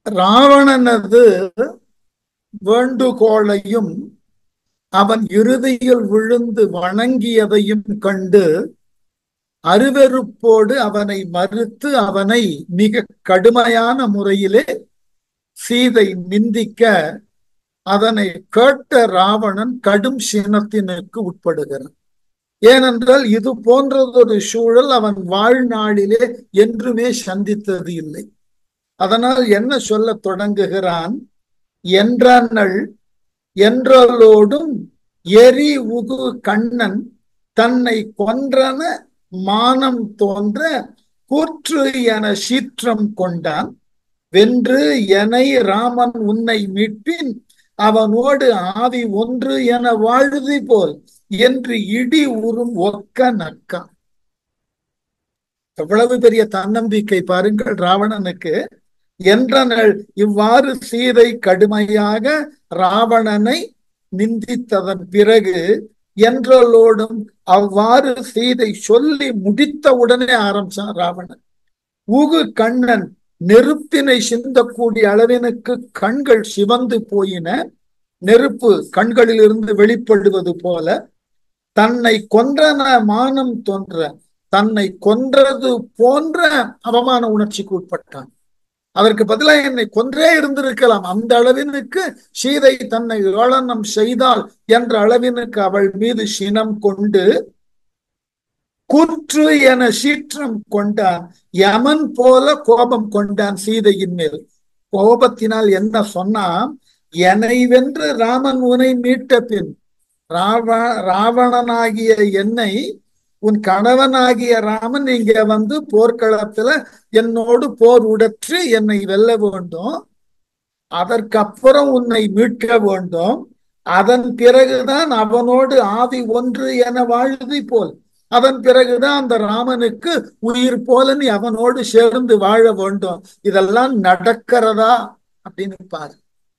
ராவணனது வேண்டுகோளையும் அவன் இறுதியில் விழுந்து வணங்கியதையும் கண்டு அருவெருப்போடு அவனை மறுத்து அவனை மிக கடுமையான முறையிலே சீதை நிந்திக்க அதனை கேட்ட ராவணன் கடும் சினத்தினுக்கு உட்படுகிறான் ஏனென்றால் இது போன்றதொரு சூழல் அவன் வாழ்நாளிலே என்றுமே சந்தித்தது இல்லை அதனால் என்ன சொல்ல தொடங்குகிறான் என்றனள் என்றலோடும் எரி உகு கண்ணன் தன்னை கொன்றன மானம் தோன்ற கூற்று என சீற்றம் கொண்டான் வென்று எனை ராமன் உன்னை மீட்பின் அவனோடு ஆவி ஒன்று என வாழுதி போல் என்று இடி உறும் ஒக்க நக்கான் எவ்வளவு பெரிய தன்னம்பிக்கை பாருங்கள் ராவணனுக்கு என்றனள் இவ்வாறு சீதை கடுமையாக ராவணனை நிந்தித்ததன் பிறகு என்றலோடும் அவ்வாறு சீதை சொல்லி முடித்த உடனே ஆரம்பிச்சான் ராவணன் ஊகு கண்ணன் நெருப்பினை சிந்தக்கூடிய அளவினுக்கு கண்கள் சிவந்து போயின நெருப்பு கண்களில் இருந்து வெளிப்படுவது போல தன்னை கொன்றன மானம் தோன்ற தன்னை கொன்றது போன்ற அவமான உணர்ச்சிக்கு உட்பட்டான் அதற்கு பதிலாக என்னை கொன்றே இருந்திருக்கலாம் அந்த அளவினுக்கு சீதை தன்னை ஏளனம் செய்தால் என்ற அளவினுக்கு அவள் மீது சினம் கொண்டு கூற்று என சீற்றம் கொண்டான் யமன் போல கோபம் கொண்டான் சீதையின் மேல் கோபத்தினால் என்ன சொன்னா என்னை வென்று ராமன் உனை மீட்ட பின் ராவ ராவணனாகிய என்னை உன் கணவனாகிய ராமன் இங்க வந்து போர்க்களத்துல என்னோடு போர் உடற்று என்னை வெல்ல வேண்டும் அதற்கப்புறம் உன்னை மீட்க வேண்டும் அதன் பிறகுதான் அவனோடு ஆவி ஒன்று என வாழுதி போல் அதன் பிறகுதான் அந்த ராமனுக்கு உயிர் போல நீ அவனோடு சேர்ந்து வாழ வேண்டும் இதெல்லாம் நடக்கிறதா அப்படின்னு பாரு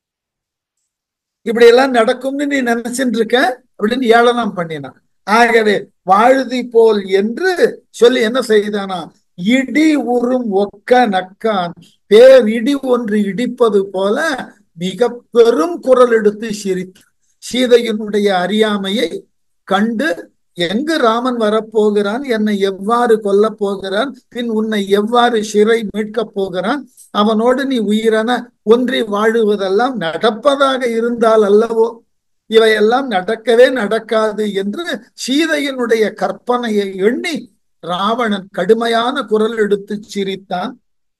இப்படி எல்லாம் நடக்கும்னு நீ நினைச்சிட்டு இருக்க அப்படின்னு ஏளனம் பண்ணினான் ஆகவே வாழுதி போல் என்று சொல்லி என்ன செய்தானா இடி உறும் ஒக்க நக்கான் பேர் இடி ஒன்று இடிப்பது போல மிக பெரும் குரல் எடுத்து சிரித்து சீதையினுடைய அறியாமையை கண்டு எங்கு ராமன் வரப்போகிறான் என்னை எவ்வாறு கொல்ல போகிறான் பின் உன்னை எவ்வாறு சிறை மீட்கப் போகிறான் அவனோடு நீ உயிரென ஒன்றி வாழுவதெல்லாம் நடப்பதாக இருந்தால் அல்லவோ இவையெல்லாம் நடக்கவே நடக்காது என்று சீதையினுடைய கற்பனையை எண்ணி ராவணன் கடுமையான குரல் எடுத்து சிரித்தான்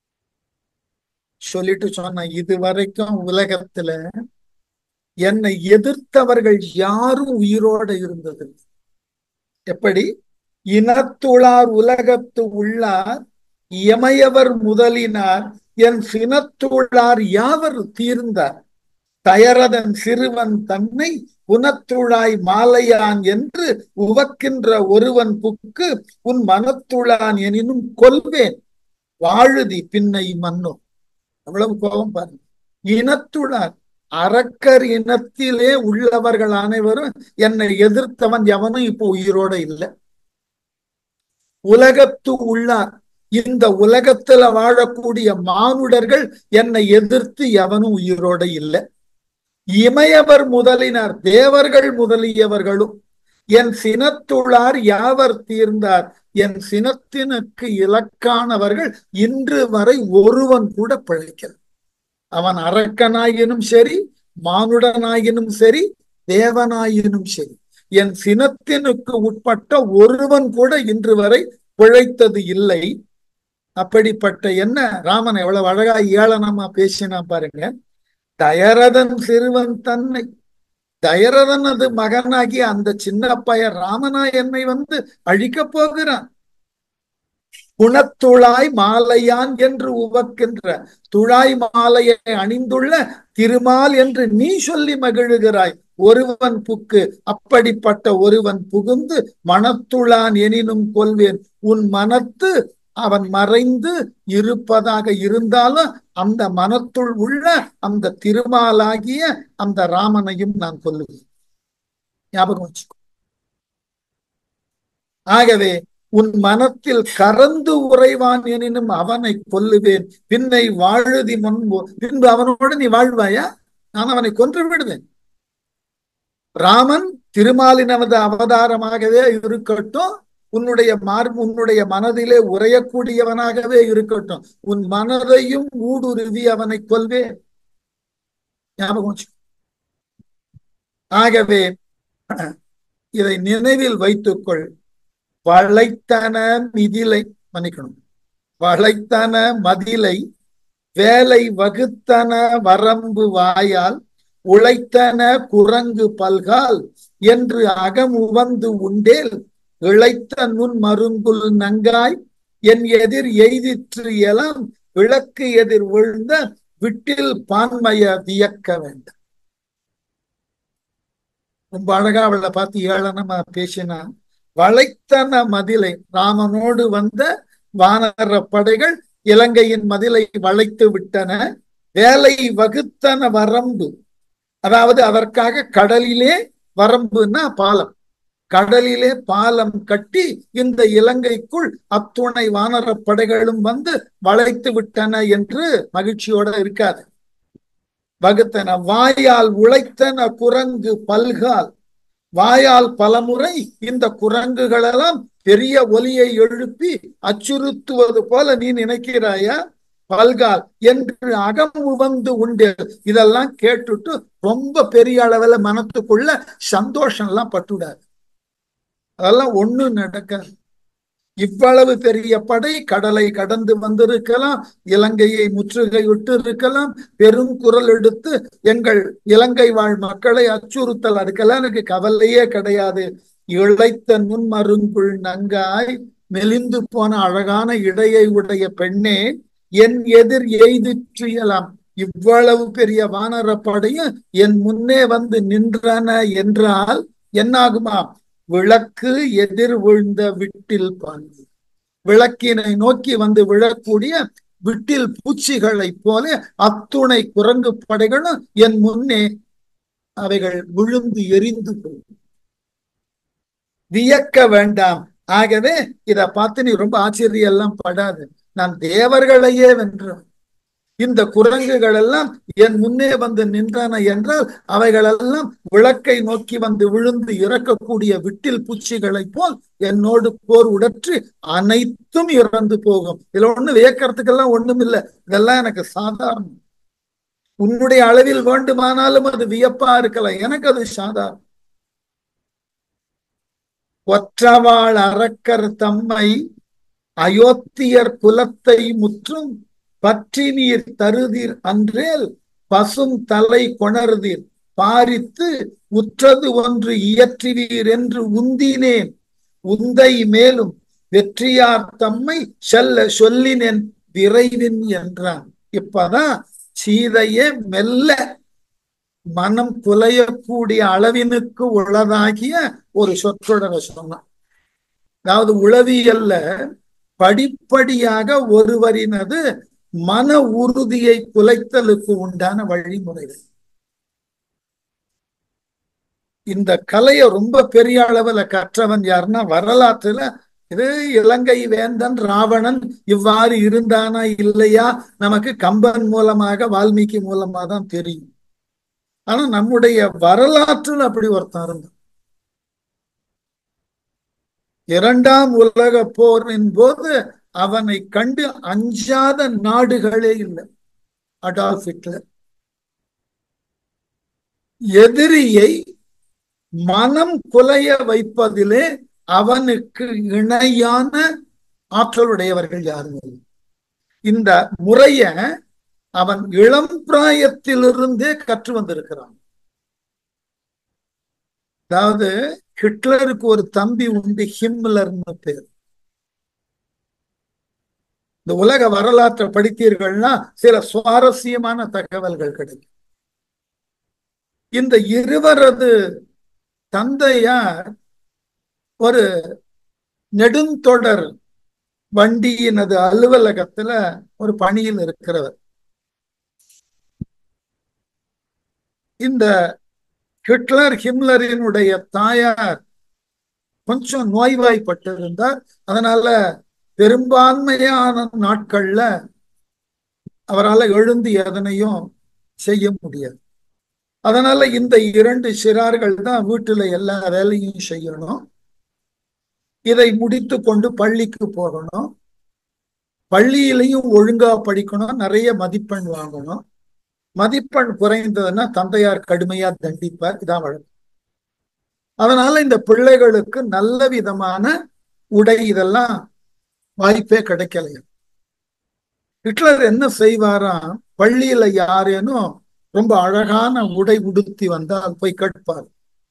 சொல்லிட்டு சொன்ன இது வரைக்கும் உலகத்துல என்னை எதிர்த்தவர்கள் யாரும் உயிரோட இருந்தது எப்படி இனத்துளார் உலகத்து உள்ளார் இமையவர் முதலினார் என் சினத்துள்ளார் யாவர் தீர்ந்தார் தயரதன் சிறுவன் தன்னை புனத்துழாய் மாலையான் என்று உவக்கின்ற ஒருவன் புக்கு உன் மனத்துளான் எனினும் கொல்வேன் வாழுதி பின்னை மன்னோ அவ்வளவு கோபம் பாருங்க இனத்துளார் அரக்கர் இனத்திலே உள்ளவர்கள் அனைவரும் என்னை எதிர்த்தவன் எவனும் இப்போ உயிரோட இல்லை உலகத்து உள்ளார் இந்த உலகத்துல வாழக்கூடிய மானுடர்கள் என்னை எதிர்த்து எவனும் உயிரோட இல்லை இமையவர் முதலினார் தேவர்கள் முதலியவர்களும் என் சினத்துளார் யாவர் தீர்ந்தார் என் சினத்தினுக்கு இலக்கானவர்கள் இன்று வரை ஒருவன் கூட பிழைக்கல அவன் அரக்கனாயினும் சரி மானுடனாயினும் சரி தேவனாயினும் சரி என் சினத்தினுக்கு உட்பட்ட ஒருவன் கூட இன்று வரை பிழைத்தது இல்லை அப்படிப்பட்ட என்ன ராமன் எவ்வளவு அழகா ஏளனமா பேசினா பாருங்க தயரதன் சிறுவன் தன்னை தயரதனது மகனாகி அந்த சின்ன பையன் ராமனா என்னை வந்து அழிக்கப் போகிறான் குணத்துழாய் மாலையான் என்று உவக்கின்ற துழாய் மாலையை அணிந்துள்ள திருமால் என்று நீ சொல்லி மகிழுகிறாய் ஒருவன் புக்கு அப்படிப்பட்ட ஒருவன் புகுந்து மனத்துளான் எனினும் கொள்வேன் உன் மனத்து அவன் மறைந்து இருப்பதாக இருந்தாலும் அந்த மனத்துள் உள்ள அந்த திருமாலாகிய அந்த ராமனையும் நான் கொல்லுவேன் ஞாபகம் வச்சுக்கோ ஆகவே உன் மனத்தில் கறந்து உறைவான் எனினும் அவனை கொல்லுவேன் பின்னை வாழுதி முன்பு பின்பு அவனோடு நீ வாழ்வாயா நான் அவனை கொன்று விடுவேன் ராமன் திருமாலினவது அவதாரமாகவே இருக்கட்டும் உன்னுடைய மார் உன்னுடைய மனதிலே உரையக்கூடியவனாகவே இருக்கட்டும் உன் மனதையும் ஊடுருவி அவனை கொல்வேன் ஞாபகம் ஆகவே இதை நினைவில் வைத்துக்கொள் வளைத்தன மிதிலை மன்னிக்கணும் வளைத்தன மதிலை வேலை வகுத்தன வரம்பு வாயால் உழைத்தன குரங்கு பல்கால் என்று அகம் உவந்து உண்டேல் இழைத்த நுண் மருங்குல் நங்காய் என் எதிர் எய்திற்று எலாம் விளக்கு எதிர் விழுந்த விட்டில் பான்மைய வியக்க வேண்டும் ரொம்ப அழகா அவளை பார்த்து ஏளனமா பேசினா வளைத்தன மதிலை ராமனோடு வந்த வானர படைகள் இலங்கையின் மதிலை வளைத்து விட்டன வேலை வகுத்தன வரம்பு அதாவது அதற்காக கடலிலே வரம்புன்னா பாலம் கடலிலே பாலம் கட்டி இந்த இலங்கைக்குள் அத்துணை வானர படைகளும் வந்து வளைத்து விட்டன என்று மகிழ்ச்சியோட இருக்காது வகுத்தன வாயால் உழைத்தன குரங்கு பல்கால் வாயால் பலமுறை இந்த குரங்குகளெல்லாம் பெரிய ஒலியை எழுப்பி அச்சுறுத்துவது போல நீ நினைக்கிறாயா பல்கால் என்று அகம் உவந்து உண்டு இதெல்லாம் கேட்டுட்டு ரொம்ப பெரிய அளவுல மனத்துக்குள்ள சந்தோஷம் எல்லாம் பட்டுடாது அதெல்லாம் ஒண்ணு நடக்காது இவ்வளவு பெரிய படை கடலை கடந்து வந்திருக்கலாம் இலங்கையை முற்றுகையிட்டு இருக்கலாம் பெரும் குரல் எடுத்து எங்கள் இலங்கை வாழ் மக்களை அச்சுறுத்தல் அதுக்கெல்லாம் எனக்கு கவலையே கிடையாது இழைத்த நுண்மருங்குள் நங்காய் மெலிந்து போன அழகான இடையை உடைய பெண்ணே என் எதிர் எய்திற்றியலாம் இவ்வளவு பெரிய வானர படையும் என் முன்னே வந்து நின்றன என்றால் என்னாகுமா விளக்கு எதிர் விழுந்த விட்டில் பாண்டி விளக்கினை நோக்கி வந்து விழக்கூடிய விட்டில் பூச்சிகளை போல அத்துணை குரங்கு படைகளும் என் முன்னே அவைகள் விழுந்து எரிந்து போகும் வியக்க வேண்டாம் ஆகவே இத பார்த்து நீ ரொம்ப ஆச்சரியம் எல்லாம் படாது நான் தேவர்களையே வென்றேன் இந்த குரங்குகள் எல்லாம் என் முன்னே வந்து நின்றன என்றால் அவைகளெல்லாம் விளக்கை நோக்கி வந்து விழுந்து இறக்கக்கூடிய விட்டில் பூச்சிகளை போல் என்னோடு போர் உடற்று அனைத்தும் இறந்து போகும் இதுல ஒண்ணு வியக்கிறதுக்கெல்லாம் ஒண்ணும் இல்லை இதெல்லாம் எனக்கு சாதாரணம் உன்னுடைய அளவில் வேண்டுமானாலும் அது வியப்பா இருக்கலாம் எனக்கு அது சாதாரணம் ஒற்றவாள் அறக்கர் தம்மை அயோத்தியர் குலத்தை முற்றும் பற்றி நீர் தருதீர் அன்றேல் பசும் தலை கொணர்தீர் பாரித்து உற்றது ஒன்று இயற்றுவீர் என்று உந்தினேன் உந்தை மேலும் வெற்றியார் தம்மை செல்ல சொல்லினேன் விரைவின் என்றான் இப்பதான் சீதையே மெல்ல மனம் குலையக்கூடிய அளவினுக்கு உள்ளதாகிய ஒரு சொற்றொடரை சொன்னான் அதாவது உளவியல்ல படிப்படியாக ஒருவரினது மன உறுதியை குலைத்தலுக்கு உண்டான வழிமுறைகள் இந்த கலையை ரொம்ப பெரிய அளவுல கற்றவன் யாருன்னா வரலாற்றுல இது இலங்கை வேந்தன் ராவணன் இவ்வாறு இருந்தானா இல்லையா நமக்கு கம்பன் மூலமாக வால்மீகி மூலமா தான் தெரியும் ஆனா நம்முடைய வரலாற்றில் அப்படி ஒருத்தன் இருந்தான் இரண்டாம் உலக போரின் போது அவனை கண்டு அஞ்சாத நாடுகளே இல்லை அடால்ஃப் ஹிட்லர் எதிரியை மனம் குலைய வைப்பதிலே அவனுக்கு இணையான ஆற்றலுடையவர்கள் யாரும் இல்லை இந்த முறைய அவன் இளம் பிராயத்திலிருந்தே கற்று வந்திருக்கிறான் அதாவது ஹிட்லருக்கு ஒரு தம்பி உண்டு ஹிம்லர்னு பேர் இந்த உலக வரலாற்றை படித்தீர்கள்னா சில சுவாரஸ்யமான தகவல்கள் கிடைக்கும் இந்த இருவரது தந்தையார் ஒரு நெடுந்தொடர் வண்டியினது அலுவலகத்துல ஒரு பணியில் இருக்கிறவர் இந்த ஹிட்லர் ஹிம்லரினுடைய தாயார் கொஞ்சம் நோய்வாய்ப்பட்டிருந்தார் அதனால பெரும்பான்மையான நாட்கள்ல அவரால் எழுந்து எதனையும் செய்ய முடியாது அதனால இந்த இரண்டு சிறார்கள் தான் வீட்டுல எல்லா வேலையும் செய்யணும் இதை முடித்து கொண்டு பள்ளிக்கு போகணும் பள்ளியிலையும் ஒழுங்கா படிக்கணும் நிறைய மதிப்பெண் வாங்கணும் மதிப்பெண் குறைந்ததுன்னா தந்தையார் கடுமையா தண்டிப்பார் இதான் வழக்கம் அதனால இந்த பிள்ளைகளுக்கு நல்ல விதமான உடை இதெல்லாம் வாய்ப்பே கிடைக்கலையா ஹிட்லர் என்ன செய்வாராம் பள்ளியில யாரேனும் ரொம்ப அழகான உடை உடுத்தி வந்தால் போய் கேட்பார்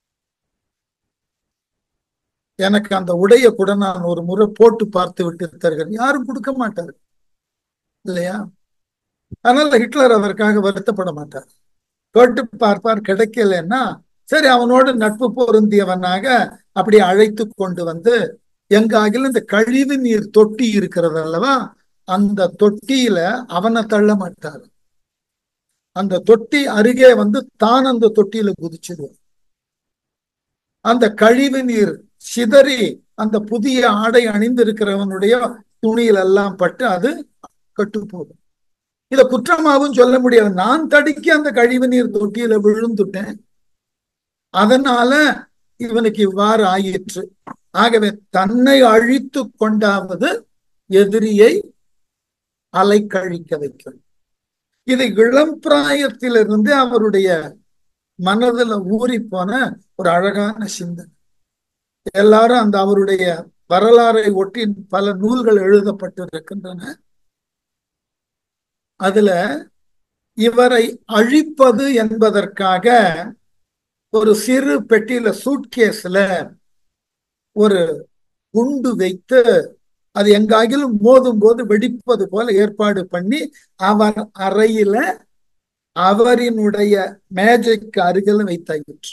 எனக்கு அந்த உடையை கூட நான் ஒரு முறை போட்டு பார்த்து விட்டு தருகிறேன் யாரும் கொடுக்க மாட்டார் இல்லையா அதனால ஹிட்லர் அதற்காக வருத்தப்பட மாட்டார் கேட்டு பார்ப்பார் கிடைக்கலன்னா சரி அவனோடு நட்பு பொருந்தியவனாக அப்படி அழைத்து கொண்டு வந்து எங்காகிலும் இந்த கழிவு நீர் தொட்டி இருக்கிறது அல்லவா அந்த தொட்டியில அவனை தள்ள மாட்டார் அந்த தொட்டி அருகே வந்து தான் அந்த தொட்டியில குதிச்சிடுவான் அந்த கழிவு நீர் சிதறி அந்த புதிய ஆடை அணிந்திருக்கிறவனுடைய துணியில எல்லாம் பட்டு அது கட்டு போகும் இத குற்றமாவும் சொல்ல முடியாது நான் தடிக்க அந்த கழிவு நீர் தொட்டியில விழுந்துட்டேன் அதனால இவனுக்கு இவ்வாறு ஆயிற்று ஆகவே தன்னை அழித்து கொண்டாவது எதிரியை அலைக்கழிக்க வைக்கும் இது இளம் பிராயத்திலிருந்து அவருடைய மனதுல ஊறி போன ஒரு அழகான சிந்தனை எல்லாரும் அந்த அவருடைய வரலாறை ஒட்டி பல நூல்கள் எழுதப்பட்டிருக்கின்றன அதுல இவரை அழிப்பது என்பதற்காக ஒரு சிறு பெட்டியில சூட்கேஸ்ல ஒரு குண்டு வைத்து அது எங்காகிலும் மோதும் போது வெடிப்பது போல ஏற்பாடு பண்ணி அவர் அறையில அவரினுடைய மேஜைக்கு அருகில் வைத்தாயிற்று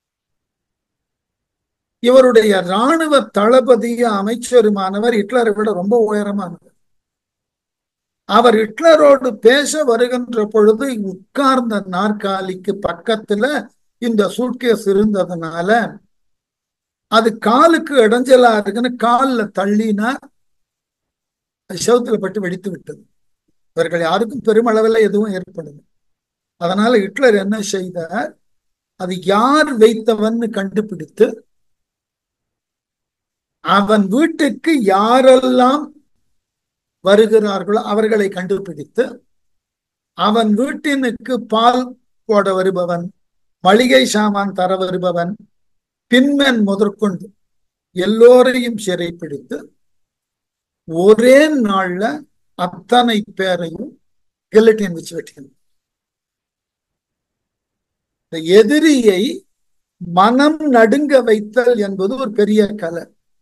இவருடைய இராணுவ தளபதிய அமைச்சருமானவர் ஹிட்லரை விட ரொம்ப உயரமானவர் அவர் ஹிட்லரோடு பேச வருகின்ற பொழுது உட்கார்ந்த நாற்காலிக்கு பக்கத்துல இந்த சூட்கேஸ் இருந்ததுனால அது காலுக்கு இடைஞ்சலா இருக்குன்னு காலில் தள்ளினா செவத்துல பட்டு வெடித்து விட்டது இவர்கள் யாருக்கும் பெருமளவில் எதுவும் ஏற்படல அதனால ஹிட்லர் என்ன செய்தார் அது யார் வைத்தவன்னு கண்டுபிடித்து அவன் வீட்டுக்கு யாரெல்லாம் வருகிறார்களோ அவர்களை கண்டுபிடித்து அவன் வீட்டினுக்கு பால் போட வருபவன் மளிகை சாமான் தர வருபவன் பின்மன் முதற்கொண்டு எல்லோரையும் சிறைப்பிடித்து ஒரே நாள்ல அத்தனை பேரையும் கில்லட்டின் வச்சு வெட்டிக்கணும் இந்த எதிரியை மனம் நடுங்க வைத்தல் என்பது ஒரு பெரிய கலை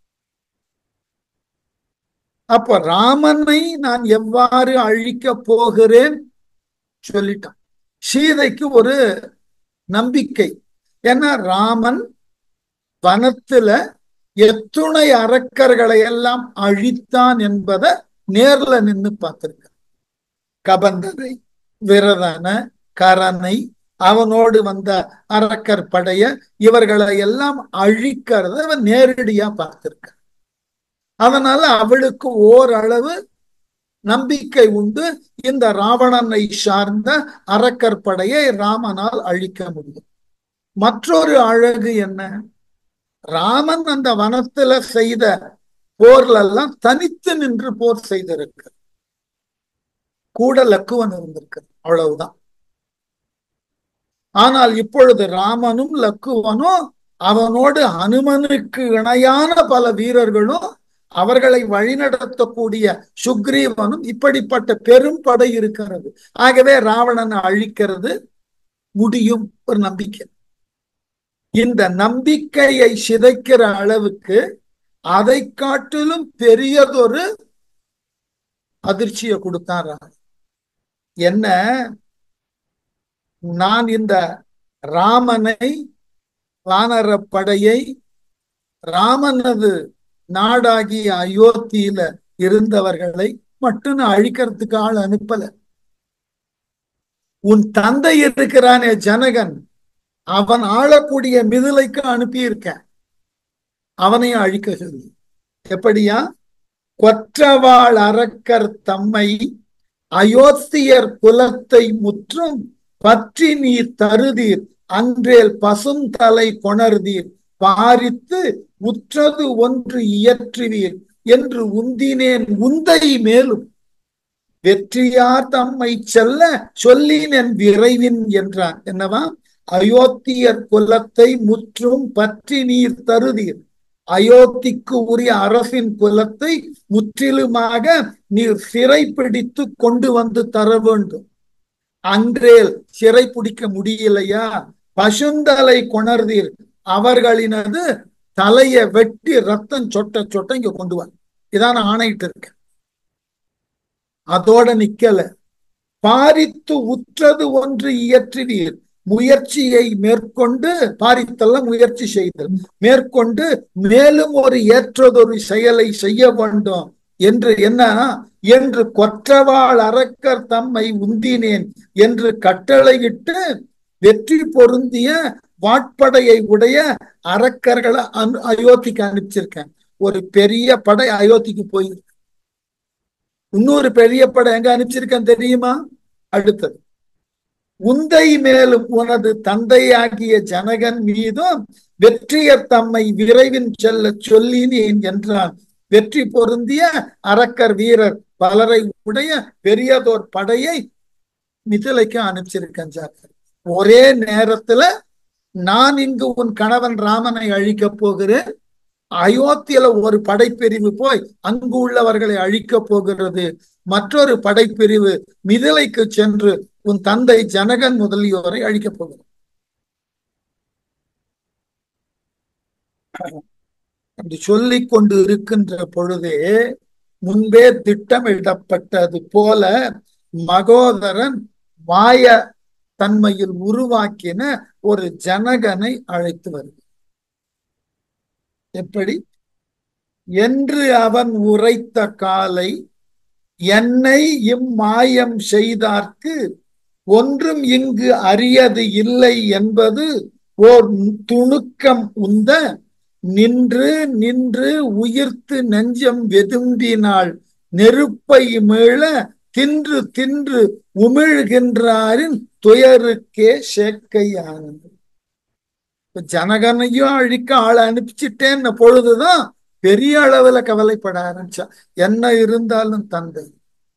அப்ப ராமனை நான் எவ்வாறு அழிக்க போகிறேன் சொல்லிட்டான் சீதைக்கு ஒரு நம்பிக்கை ஏன்னா ராமன் வனத்துல எத்துணை அரக்கர்களை எல்லாம் அழித்தான் என்பதை நேர்ல நின்று பார்த்திருக்க கபந்தனை விரதன கரனை அவனோடு வந்த அரக்கர் படைய இவர்களை எல்லாம் அழிக்கிறத அவன் நேரடியா பார்த்திருக்க அதனால அவளுக்கு ஓரளவு நம்பிக்கை உண்டு இந்த ராவணனை சார்ந்த அரக்கர் படையை ராமனால் அழிக்க முடியும் மற்றொரு அழகு என்ன ராமன் அந்த வனத்துல செய்த போர்ல எல்லாம் தனித்து நின்று போர் செய்திருக்கு கூட லக்குவன் இருந்திருக்கு அவ்வளவுதான் ஆனால் இப்பொழுது ராமனும் லக்குவனும் அவனோடு ஹனுமனுக்கு இணையான பல வீரர்களும் அவர்களை வழிநடத்தக்கூடிய சுக்ரீவனும் இப்படிப்பட்ட பெரும் படை இருக்கிறது ஆகவே ராவணனை அழிக்கிறது முடியும் ஒரு நம்பிக்கை இந்த நம்பிக்கையை சிதைக்கிற அளவுக்கு அதை காட்டிலும் பெரியதொரு அதிர்ச்சியை கொடுத்தார் என்ன நான் இந்த ராமனை வானர படையை ராமனது நாடாகிய அயோத்தியில இருந்தவர்களை மட்டும் நான் அழிக்கிறதுக்கு ஆள் அனுப்பல உன் தந்தை இருக்கிறானே ஜனகன் அவன் ஆளக்கூடிய மிதிலைக்கு அனுப்பியிருக்க அவனையும் அழிக்க சொல்லி எப்படியா கொற்றவாள் அரக்கர் தம்மை அயோத்தியர் குலத்தை முற்றும் பற்றி நீர் தருதீர் அன்றேல் பசும் தலை கொணர்தீர் பாரித்து உற்றது ஒன்று இயற்றுவீர் என்று உந்தினேன் உந்தை மேலும் வெற்றியார் தம்மை செல்ல சொல்லினேன் விரைவின் என்றான் என்னவா அயோத்தியர் குலத்தை முற்றும் பற்றி நீர் தருதீர் அயோத்திக்கு உரிய அரசின் குலத்தை முற்றிலுமாக நீர் சிறை பிடித்து கொண்டு வந்து தர வேண்டும் அன்றேல் சிறை பிடிக்க முடியலையா பசுந்தலை கொணர்தீர் அவர்களினது தலையை வெட்டி ரத்தம் சொட்ட சொட்ட இங்க கொண்டு வர இதான் ஆணையிட்டு இருக்க அதோட நிக்கல பாரித்து உற்றது ஒன்று இயற்றுவீர் முயற்சியை மேற்கொண்டு பாரித்தல்ல முயற்சி செய்தல் மேற்கொண்டு மேலும் ஒரு ஏற்றதொரு செயலை செய்ய வேண்டும் என்று என்ன என்று கொற்றவாள் அரக்கர் தம்மை உந்தினேன் என்று கட்டளையிட்டு வெற்றி பொருந்திய வாட்படையை உடைய அரக்கர்களை அயோத்திக்கு அனுப்பிச்சிருக்கேன் ஒரு பெரிய படை அயோத்திக்கு போயிருக்கு இன்னொரு பெரிய படை எங்க அனுப்பிச்சிருக்கேன் தெரியுமா அடுத்தது உந்தை மேலும் உனது தந்தையாகிய ஜனகன் மீதும் வெற்றியர் தம்மை விரைவின் செல்ல சொல்லினேன் என்றான் வெற்றி பொருந்திய அரக்கர் வீரர் பலரை உடைய பெரியதோர் படையை மிதிலைக்கு அனுப்பிச்சிருக்கேன் ஜாக்கர் ஒரே நேரத்துல நான் இங்கு உன் கணவன் ராமனை அழிக்க போகிறேன் அயோத்தியில ஒரு படைப்பிரிவு போய் அங்கு உள்ளவர்களை அழிக்க போகிறது மற்றொரு படைப்பிரிவு மிதிலைக்கு சென்று உன் தந்தை ஜனகன் முதலியோரை அழிக்கப் போகிறது அப்படி சொல்லிக் கொண்டு இருக்கின்ற பொழுதே முன்பே திட்டமிடப்பட்டது போல மகோதரன் மாய தன்மையில் உருவாக்கின ஒரு ஜனகனை அழைத்து வருகிறார் எப்படி என்று அவன் உரைத்த காலை என்னை இம்மாயம் செய்தார்க்கு ஒன்றும் இங்கு அறியது இல்லை என்பது ஓர் துணுக்கம் உந்த நின்று நின்று உயிர்த்து நெஞ்சம் வெதும்பினாள் நெருப்பை மீள தின்று தின்று உமிழ்கின்றாரின் துயருக்கே சேக்கையானது ஜனகனையும் அழிக்க ஆளை அனுப்பிச்சிட்டேன்ன பொழுதுதான் பெரிய அளவுல கவலைப்பட ஆரம்பிச்சா என்ன இருந்தாலும் தந்தை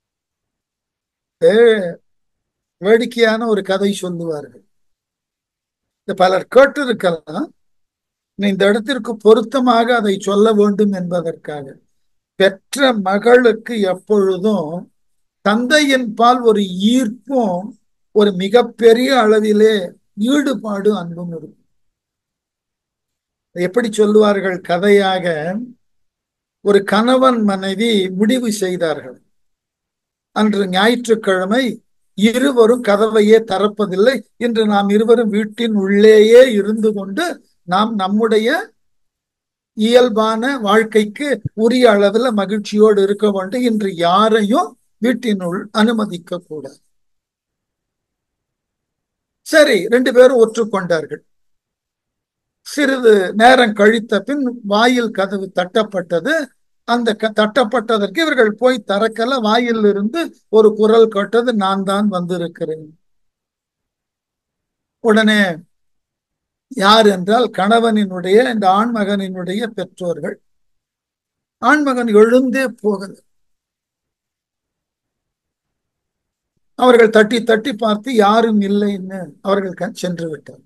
வேடிக்கையான ஒரு கதை சொல்லுவார்கள் இந்த பலர் கேட்டிருக்கலாம் இந்த இடத்திற்கு பொருத்தமாக அதை சொல்ல வேண்டும் என்பதற்காக பெற்ற மகளுக்கு எப்பொழுதும் தந்தையின் பால் ஒரு ஈர்ப்பும் ஒரு மிகப்பெரிய அளவிலே ஈடுபாடு அன்பும் இருக்கும் எப்படி சொல்லுவார்கள் கதையாக ஒரு கணவன் மனைவி முடிவு செய்தார்கள் அன்று ஞாயிற்றுக்கிழமை இருவரும் கதவையே திறப்பதில்லை இன்று நாம் இருவரும் வீட்டின் உள்ளேயே இருந்து கொண்டு நாம் நம்முடைய இயல்பான வாழ்க்கைக்கு உரிய அளவில் மகிழ்ச்சியோடு இருக்க வேண்டும் இன்று யாரையும் வீட்டினுள் அனுமதிக்க கூடாது சரி ரெண்டு பேரும் ஒற்றுக்கொண்டார்கள் சிறிது நேரம் கழித்த பின் வாயில் கதவு தட்டப்பட்டது அந்த தட்டப்பட்டதற்கு இவர்கள் போய் திறக்கல வாயில் இருந்து ஒரு குரல் கேட்டது நான் தான் வந்திருக்கிறேன் உடனே யார் என்றால் கணவனினுடைய இந்த ஆண்மகனினுடைய பெற்றோர்கள் ஆண்மகன் எழுந்தே போகல அவர்கள் தட்டி தட்டி பார்த்து யாரும் இல்லைன்னு அவர்கள் சென்று விட்டார்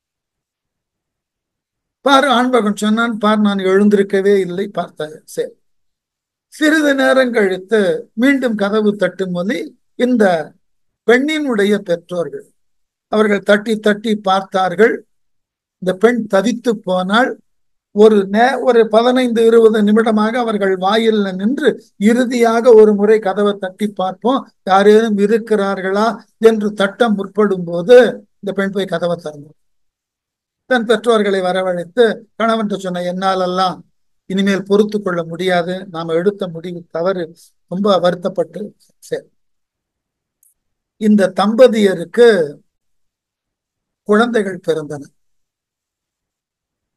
பாரு ஆண்மகன் சொன்னான் பார் நான் எழுந்திருக்கவே இல்லை பார்த்தாங்க சரி சிறிது நேரம் கழித்து மீண்டும் கதவு தட்டும் போது இந்த பெண்ணினுடைய பெற்றோர்கள் அவர்கள் தட்டி தட்டி பார்த்தார்கள் இந்த பெண் தவித்து போனால் ஒரு நே ஒரு பதினைந்து இருபது நிமிடமாக அவர்கள் வாயில் நின்று இறுதியாக ஒரு முறை கதவை தட்டி பார்ப்போம் யாரேனும் இருக்கிறார்களா என்று தட்டம் முற்படும் போது இந்த பெண் போய் கதவை திறந்தோம் தன் பெற்றோர்களை வரவழைத்து கணவன் சொன்ன என்னாலெல்லாம் இனிமேல் பொறுத்து கொள்ள முடியாது நாம எடுத்த முடிவு தவறு ரொம்ப வருத்தப்பட்டு சரி இந்த தம்பதியருக்கு குழந்தைகள் பிறந்தன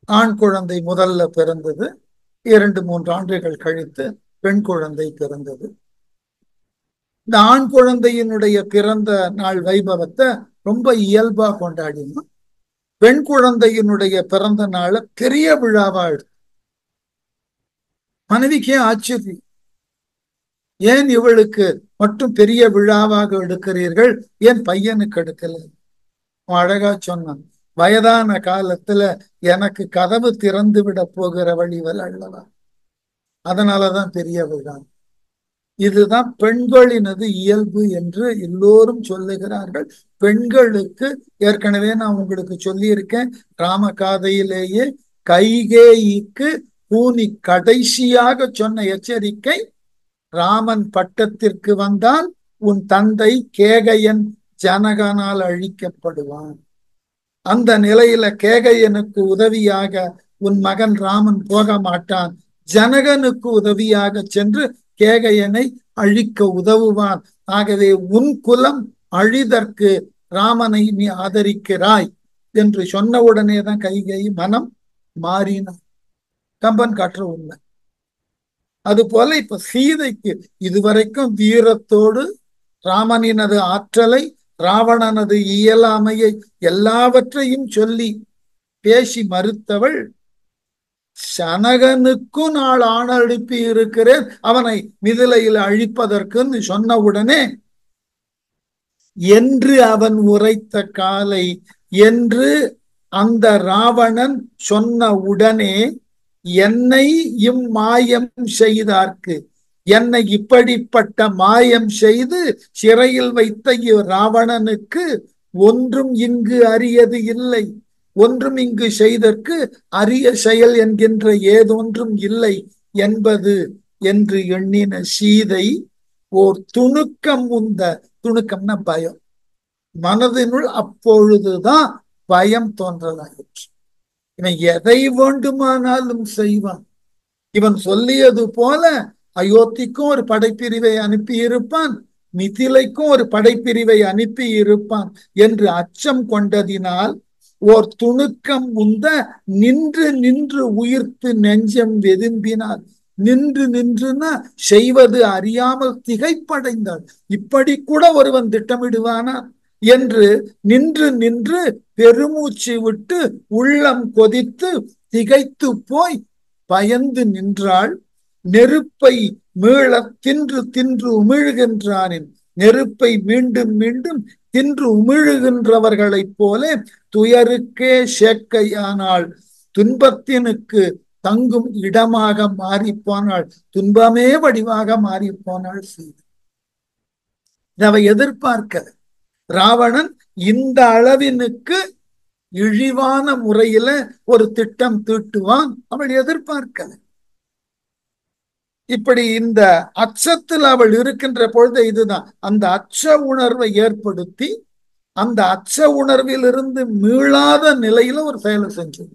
ஆண் குழந்தை முதல்ல பிறந்தது இரண்டு மூன்று ஆண்டுகள் கழித்து பெண் குழந்தை பிறந்தது இந்த ஆண் குழந்தையினுடைய பிறந்த நாள் வைபவத்தை ரொம்ப இயல்பா கொண்டாடினோம் பெண் குழந்தையினுடைய பிறந்த நாளை பெரிய விழாவா எடுத்து மனைவிக்கே ஆச்சரியம் ஏன் இவளுக்கு மட்டும் பெரிய விழாவாக எடுக்கிறீர்கள் ஏன் பையனுக்கு எடுக்கல அழகா சொன்னான் வயதான காலத்துல எனக்கு கதவு திறந்து விட போகிற வழிவல் அல்லவா அதனாலதான் பெரிய விழா இதுதான் பெண்களினது இயல்பு என்று எல்லோரும் சொல்லுகிறார்கள் பெண்களுக்கு ஏற்கனவே நான் உங்களுக்கு சொல்லியிருக்கேன் ராமகாதையிலேயே கைகேயிக்கு பூனி கடைசியாக சொன்ன எச்சரிக்கை ராமன் பட்டத்திற்கு வந்தால் உன் தந்தை கேகையன் ஜனகனால் அழிக்கப்படுவான் அந்த நிலையில கேகையனுக்கு உதவியாக உன் மகன் ராமன் போக மாட்டான் ஜனகனுக்கு உதவியாக சென்று கேகையனை அழிக்க உதவுவான் ஆகவே உன் குலம் அழிதற்கு ராமனை நீ ஆதரிக்கிறாய் என்று சொன்ன உடனே தான் கைகை மனம் மாறினான் கம்பன் காட்டுற உண்மை அது போல இப்ப சீதைக்கு இதுவரைக்கும் வீரத்தோடு ராமனினது ஆற்றலை ராவணனது இயலாமையை எல்லாவற்றையும் சொல்லி பேசி மறுத்தவள் சனகனுக்கும் நாள் ஆணழுப்பி இருக்கிறேன் அவனை மிதிலையில் அழிப்பதற்குன்னு சொன்ன உடனே என்று அவன் உரைத்த காலை என்று அந்த ராவணன் சொன்ன உடனே என்னை இம்மாயம் செய்தார்க்கு என்னை இப்படிப்பட்ட மாயம் செய்து சிறையில் வைத்த ராவணனுக்கு ஒன்றும் இங்கு அரியது இல்லை ஒன்றும் இங்கு செய்தற்கு அரிய செயல் என்கின்ற ஏதொன்றும் இல்லை என்பது என்று எண்ணின சீதை ஓர் துணுக்கம் உந்த துணுக்கம்னா பயம் மனதினுள் அப்பொழுதுதான் பயம் தோன்றலாயிற்று இவன் எதை வேண்டுமானாலும் செய்வான் இவன் சொல்லியது போல அயோத்திக்கும் ஒரு படைப்பிரிவை அனுப்பி இருப்பான் மிதிலைக்கும் ஒரு படைப்பிரிவை அனுப்பி இருப்பான் என்று அச்சம் கொண்டதினால் ஓர் துணுக்கம் உந்த நின்று நின்று உயிர்த்து நெஞ்சம் வெதும்பினார் நின்று நின்றுனா செய்வது அறியாமல் திகைப்படைந்தாள் இப்படி கூட ஒருவன் திட்டமிடுவானா என்று நின்று நின்று பெருமூச்சு விட்டு உள்ளம் கொதித்து திகைத்து போய் பயந்து நின்றாள் நெருப்பை மீள தின்று தின்று உமிழ்கின்றானின் நெருப்பை மீண்டும் மீண்டும் தின்று உமிழுகின்றவர்களைப் போல துயருக்கே சேக்கையானாள் துன்பத்தினுக்கு தங்கும் இடமாக மாறி போனாள் துன்பமே வடிவாக மாறி போனாள் சீதை அவ எதிர்பார்க்க ராவணன் இந்த அளவினுக்கு இழிவான முறையில ஒரு திட்டம் தீட்டுவான் அவள் எதிர்பார்க்கல இப்படி இந்த அச்சத்தில் அவள் இருக்கின்ற பொழுது இதுதான் அந்த அச்ச உணர்வை ஏற்படுத்தி அந்த அச்ச உணர்விலிருந்து மீளாத நிலையில ஒரு செயலை செஞ்சது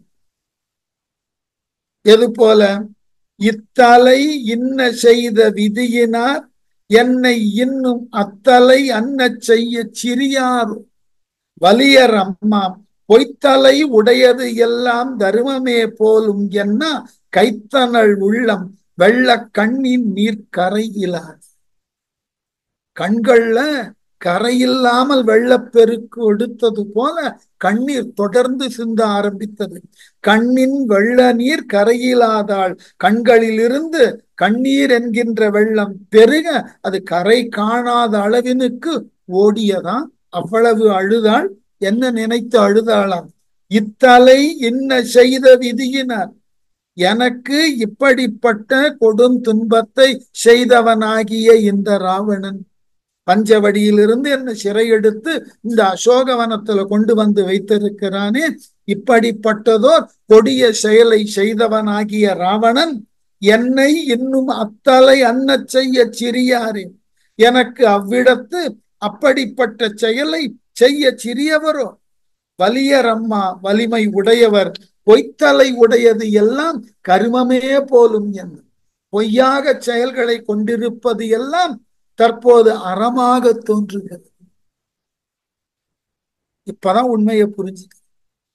எது போல இத்தலை இன்ன செய்த விதியினார் என்னை இன்னும் அத்தலை அன்ன செய்ய சிறியார் வலியர் அம்மா பொய்த்தலை உடையது எல்லாம் தருமமே போலும் என்ன கைத்தனள் உள்ளம் வெள்ள கண்ணின் நீர் கரையிலார் கண்கள்ல கரையில்லாமல் வெள்ளப்பெருக்கு எடுத்தது போல கண்ணீர் தொடர்ந்து சிந்த ஆரம்பித்தது கண்ணின் வெள்ள நீர் கரையிலாதாள் கண்களிலிருந்து கண்ணீர் என்கின்ற வெள்ளம் பெருக அது கரை காணாத அளவினுக்கு ஓடியதான் அவ்வளவு அழுதாள் என்ன நினைத்து அழுதாளாம் இத்தலை என்ன செய்த விதியினார் எனக்கு இப்படிப்பட்ட கொடும் துன்பத்தை செய்தவனாகிய இந்த ராவணன் பஞ்சவடியிலிருந்து என்ன சிறையெடுத்து இந்த அசோகவனத்துல கொண்டு வந்து வைத்திருக்கிறானே இப்படிப்பட்டதோர் கொடிய செயலை செய்தவனாகிய ராவணன் என்னை இன்னும் அத்தலை அன்ன செய்ய சிறியாரே எனக்கு அவ்விடத்து அப்படிப்பட்ட செயலை செய்ய சிறியவரோ வலியர் அம்மா வலிமை உடையவர் பொய்த்தலை உடையது எல்லாம் கருமமே போலும் என்ன பொய்யாக செயல்களை கொண்டிருப்பது எல்லாம் தற்போது அறமாக தோன்றுகிறது இப்பதான் உண்மையை புரிஞ்சுக்க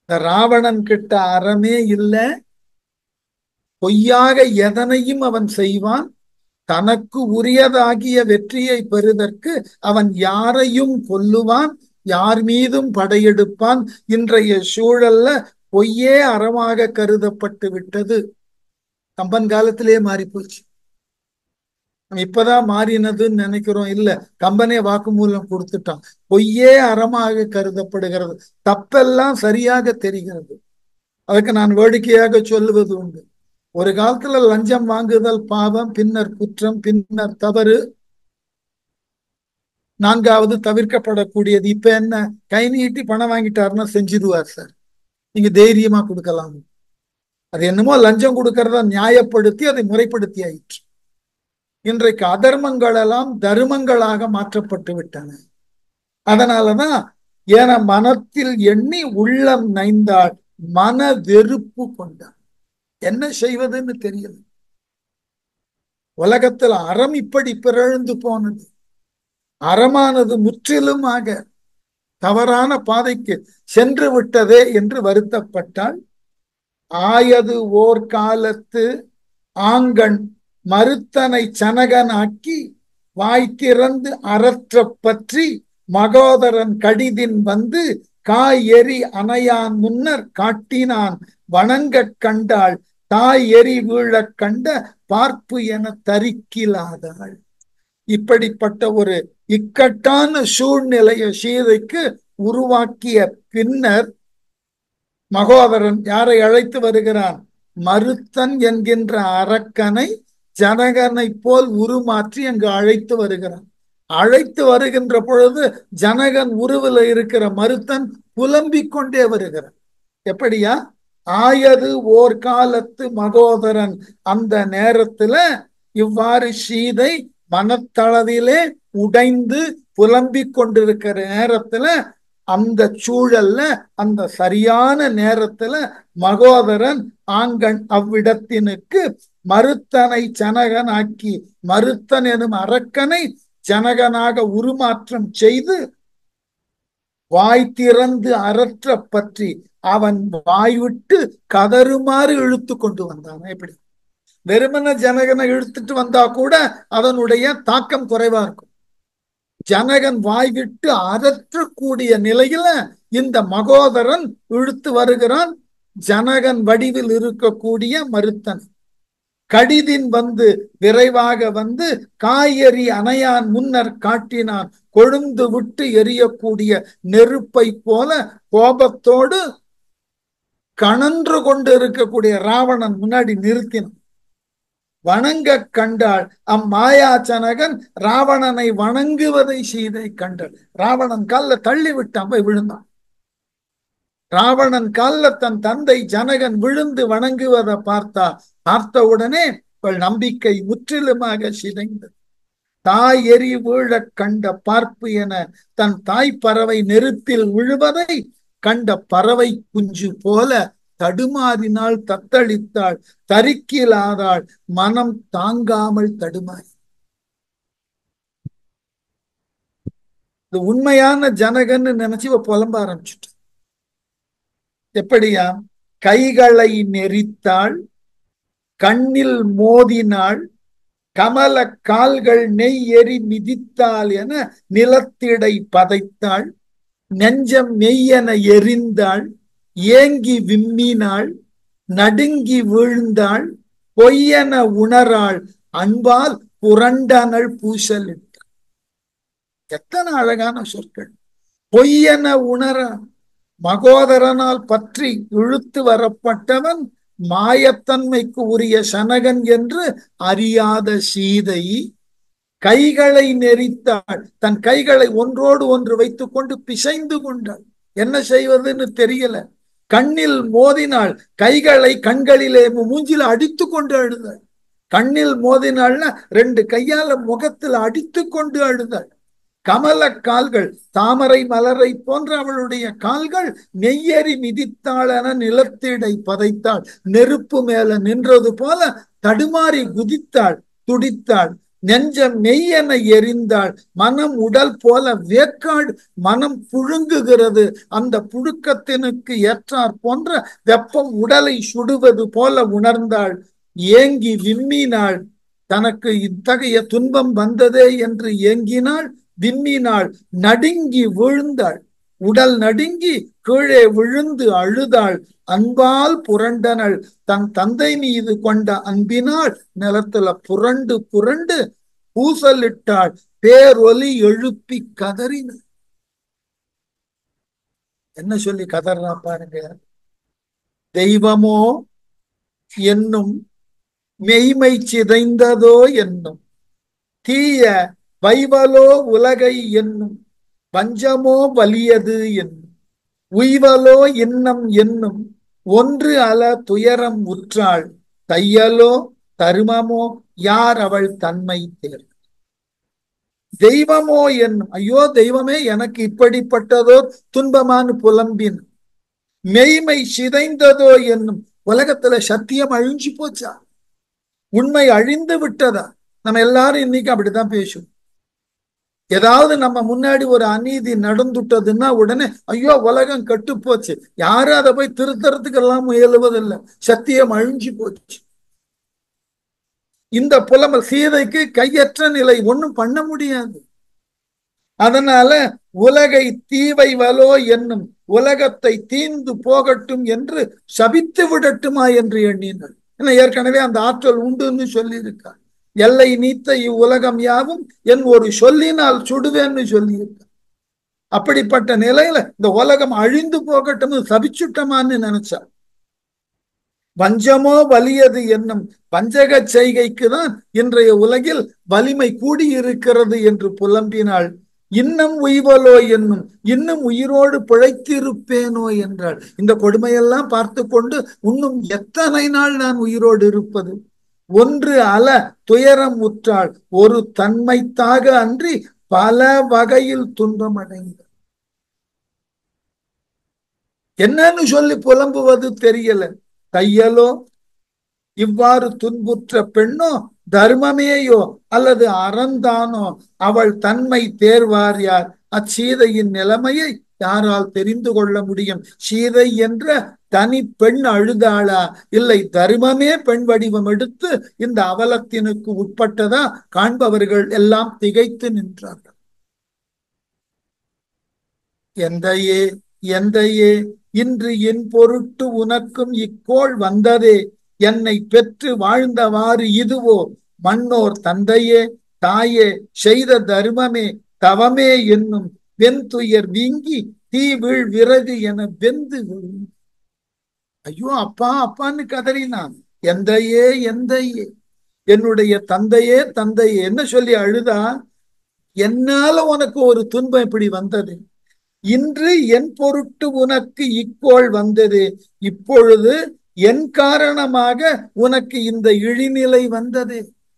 இந்த ராவணன் கிட்ட அறமே இல்லை பொய்யாக எதனையும் அவன் செய்வான் தனக்கு உரியதாகிய வெற்றியை பெறுதற்கு அவன் யாரையும் கொல்லுவான் யார் மீதும் படையெடுப்பான் இன்றைய சூழல்ல பொய்யே அறமாக கருதப்பட்டு விட்டது கம்பன் காலத்திலே மாறி போச்சு இப்பதான் மாறினதுன்னு நினைக்கிறோம் இல்ல கம்பனே வாக்குமூலம் கொடுத்துட்டான் பொய்யே அறமாக கருதப்படுகிறது தப்பெல்லாம் சரியாக தெரிகிறது அதுக்கு நான் வேடிக்கையாக சொல்லுவது உண்டு ஒரு காலத்துல லஞ்சம் வாங்குதல் பாவம் பின்னர் குற்றம் பின்னர் தவறு நான்காவது தவிர்க்கப்படக்கூடியது இப்ப என்ன கை நீட்டி பணம் வாங்கிட்டாருன்னா செஞ்சிருவார் சார் நீங்க தைரியமா கொடுக்கலாம் அது என்னமோ லஞ்சம் கொடுக்கறத நியாயப்படுத்தி அதை முறைப்படுத்தி ஆயிற்று இன்றைக்கு அதர்மங்கள் எல்லாம் தர்மங்களாக மாற்றப்பட்டு விட்டன அதனாலதான் என மனத்தில் எண்ணி உள்ளம் நைந்தாள் மன வெறுப்பு கொண்டான் என்ன செய்வதுன்னு தெரியல உலகத்தில் அறம் இப்படி பிறழ்ந்து போனது அறமானது முற்றிலுமாக தவறான பாதைக்கு சென்று விட்டதே என்று வருத்தப்பட்டால் ஆயது ஓர் காலத்து ஆங்கண் மறுத்தனை சனகனாக்கி வாய் திறந்து அறற்ற பற்றி மகோதரன் கடிதின் வந்து காய் எரி அணையான் முன்னர் காட்டினான் வணங்கக் கண்டாள் தாய் எரி வீழக் கண்ட பார்ப்பு என தரிக்கிலாதாள் இப்படிப்பட்ட ஒரு இக்கட்டான சூழ்நிலையை சீதைக்கு உருவாக்கிய பின்னர் மகோதரன் யாரை அழைத்து வருகிறான் மருத்தன் என்கின்ற அரக்கனை ஜனகனை போல் உருமாற்றி அங்கு அழைத்து வருகிறான் அழைத்து வருகின்ற பொழுது ஜனகன் உருவில் இருக்கிற மருத்தன் புலம்பிக் கொண்டே வருகிறான் எப்படியா ஆயது ஓர் காலத்து மகோதரன் அந்த நேரத்துல இவ்வாறு சீதை மனத்தளவிலே உடைந்து புலம்பிக் கொண்டிருக்கிற நேரத்துல அந்த சூழல்ல அந்த சரியான நேரத்துல மகோதரன் ஆங்கன் அவ்விடத்தினுக்கு மருத்தனை ஜனகனாக்கி மருத்தன் எனும் அரக்கனை ஜனகனாக உருமாற்றம் செய்து வாய் திறந்து அறற்ற பற்றி அவன் வாய் விட்டு கதறுமாறு இழுத்து கொண்டு வந்தான் எப்படி வெறுமன ஜனகனை இழுத்துட்டு வந்தா கூட அதனுடைய தாக்கம் குறைவா இருக்கும் ஜனகன் வாய் விட்டு அறற்றக்கூடிய நிலையில இந்த மகோதரன் இழுத்து வருகிறான் ஜனகன் வடிவில் இருக்கக்கூடிய மருத்தன் கடிதின் வந்து விரைவாக வந்து காயறி அணையான் முன்னர் காட்டினான் கொழுந்து விட்டு எரியக்கூடிய நெருப்பை போல கோபத்தோடு கணன்று கொண்டு இருக்கக்கூடிய ராவணன் முன்னாடி நிறுத்தினான் வணங்க கண்டாள் அம்மாயாச்சனகன் ராவணனை வணங்குவதை சீதை கண்டாள் ராவணன் கால்ல தள்ளி விட்டான் போய் விழுந்தான் ராவணன் கால்ல தன் தந்தை ஜனகன் விழுந்து வணங்குவதை பார்த்தா பார்த்த உடனே அவள் நம்பிக்கை முற்றிலுமாக சிதைந்தது தாய் எரி வீழ கண்ட பார்ப்பு என தன் தாய் பறவை நெருப்பில் விழுவதை கண்ட பறவை குஞ்சு போல தடுமாறினாள் தத்தளித்தாள் தரிக்கிலாதாள் மனம் தாங்காமல் தடுமாறி இது உண்மையான ஜனகன்னு நினைச்சு இவ புலம்ப ஆரம்பிச்சுட்டு எப்படியா கைகளை நெறித்தாள் கண்ணில் மோதினாள் கமல கால்கள் நெய் எரி மிதித்தாள் என நிலத்திடை பதைத்தாள் நெஞ்சம் மெய்யென எரிந்தாள் ஏங்கி விம்மினாள் நடுங்கி வீழ்ந்தாள் பொய்யென உணராள் அன்பால் புரண்டனள் பூசலிட்டாள் எத்தனை அழகான சொற்கள் பொய்யென உணராள் மகோதரனால் பற்றி இழுத்து வரப்பட்டவன் மாயத்தன்மைக்கு உரிய சனகன் என்று அறியாத சீதை கைகளை நெறித்தாள் தன் கைகளை ஒன்றோடு ஒன்று வைத்துக் கொண்டு பிசைந்து கொண்டாள் என்ன செய்வதுன்னு தெரியல கண்ணில் மோதினாள் கைகளை கண்களிலே மூஞ்சில அடித்து கொண்டு அழுதாள் கண்ணில் மோதினாள்னா ரெண்டு கையால முகத்தில் அடித்து கொண்டு அழுதாள் கமல கால்கள் தாமரை மலரை போன்ற அவளுடைய கால்கள் நெய்யறி மிதித்தாளென நிலத்திடை பதைத்தாள் நெருப்பு மேல நின்றது போல தடுமாறி குதித்தாள் துடித்தாள் நெஞ்சம் மெய்யென எரிந்தாள் மனம் உடல் போல வேக்காடு மனம் புழுங்குகிறது அந்த புழுக்கத்தினுக்கு ஏற்றார் போன்ற வெப்பம் உடலை சுடுவது போல உணர்ந்தாள் ஏங்கி விம்மினாள் தனக்கு இத்தகைய துன்பம் வந்ததே என்று ஏங்கினாள் விம்மினாள் நடுங்கி விழுந்தாள் உடல் நடுங்கி கீழே விழுந்து அழுதாள் அன்பால் புரண்டனள் தன் தந்தை மீது கொண்ட அன்பினால் நிலத்துல புரண்டு புரண்டு பூசலிட்டாள் பேரொலி எழுப்பி கதறினாள் என்ன சொல்லி கதறா பாருங்க தெய்வமோ என்னும் மெய்மை சிதைந்ததோ என்னும் தீய வைவலோ உலகை என்னும் பஞ்சமோ வலியது என்னும் உய்வலோ இன்னம் என்னும் ஒன்று அல துயரம் உற்றாள் தையலோ தருமமோ யார் அவள் தன்மை தேர் தெய்வமோ என்னும் ஐயோ தெய்வமே எனக்கு இப்படிப்பட்டதோ துன்பமான புலம்பின் மெய்மை சிதைந்ததோ என்னும் உலகத்துல சத்தியம் அழிஞ்சு போச்சா உண்மை அழிந்து விட்டதா நம்ம எல்லாரும் இன்னைக்கு அப்படிதான் பேசும் ஏதாவது நம்ம முன்னாடி ஒரு அநீதி நடந்துட்டதுன்னா உடனே ஐயோ உலகம் கட்டு போச்சு யாரும் அதை போய் திருத்தறதுக்கு எல்லாம் முயலுவதில்லை சத்தியம் அழிஞ்சு போச்சு இந்த புலமல் சீதைக்கு கையற்ற நிலை ஒண்ணும் பண்ண முடியாது அதனால உலகை தீவை வலோ என்னும் உலகத்தை தீந்து போகட்டும் என்று சபித்து விடட்டுமா என்று எண்ணினாள் ஏன்னா ஏற்கனவே அந்த ஆற்றல் உண்டுன்னு சொல்லியிருக்கார் எல்லை நீத்த இவ்வுலகம் யாவும் என் ஒரு சொல்லினால் சுடுவேன்னு சொல்லியிருக்கார் அப்படிப்பட்ட நிலையில இந்த உலகம் அழிந்து போகட்டும்னு சபிச்சுட்டமான்னு நினைச்சா வஞ்சமோ வலியது என்னும் பஞ்சக செய்கைக்கு தான் இன்றைய உலகில் வலிமை கூடியிருக்கிறது என்று புலம்பினாள் இன்னும் உய்வலோ என்னும் இன்னும் உயிரோடு பிழைத்திருப்பேனோ என்றாள் இந்த கொடுமையெல்லாம் பார்த்து கொண்டு இன்னும் எத்தனை நாள் நான் உயிரோடு இருப்பது ஒன்று அல துயரம் உற்றாள் ஒரு தன்மைத்தாக அன்றி பல வகையில் துன்பம் அடைந்த என்னன்னு சொல்லி புலம்புவது தெரியல தையலோ இவ்வாறு துன்புற்ற பெண்ணோ தர்மமேயோ அல்லது அறந்தானோ அவள் தன்மை தேர்வார் யார் அச்சீதையின் நிலைமையை யாரால் தெரிந்து கொள்ள முடியும் சீதை என்ற தனி பெண் அழுதாளா இல்லை தர்மமே பெண் வடிவம் எடுத்து இந்த அவலத்தினுக்கு உட்பட்டதா காண்பவர்கள் எல்லாம் திகைத்து நின்றார்கள் எந்தையே எந்தையே இன்று என் பொருட்டு உனக்கும் இக்கோள் வந்ததே என்னை பெற்று வாழ்ந்தவாறு இதுவோ மன்னோர் தந்தையே தாயே செய்த தர்மமே தவமே என்னும் வெந்துயர் வீங்கி தீ வீழ் விறகு என வெந்து விழும் ஐயோ அப்பா அப்பான்னு கதறினான் எந்தையே எந்தையே என்னுடைய தந்தையே தந்தையே என்ன சொல்லி அழுதா என்னால உனக்கு ஒரு துன்பம் இப்படி வந்தது இன்று என் பொருட்டு உனக்கு இக்கோள் வந்தது இப்பொழுது என் காரணமாக உனக்கு இந்த இழிநிலை வந்தது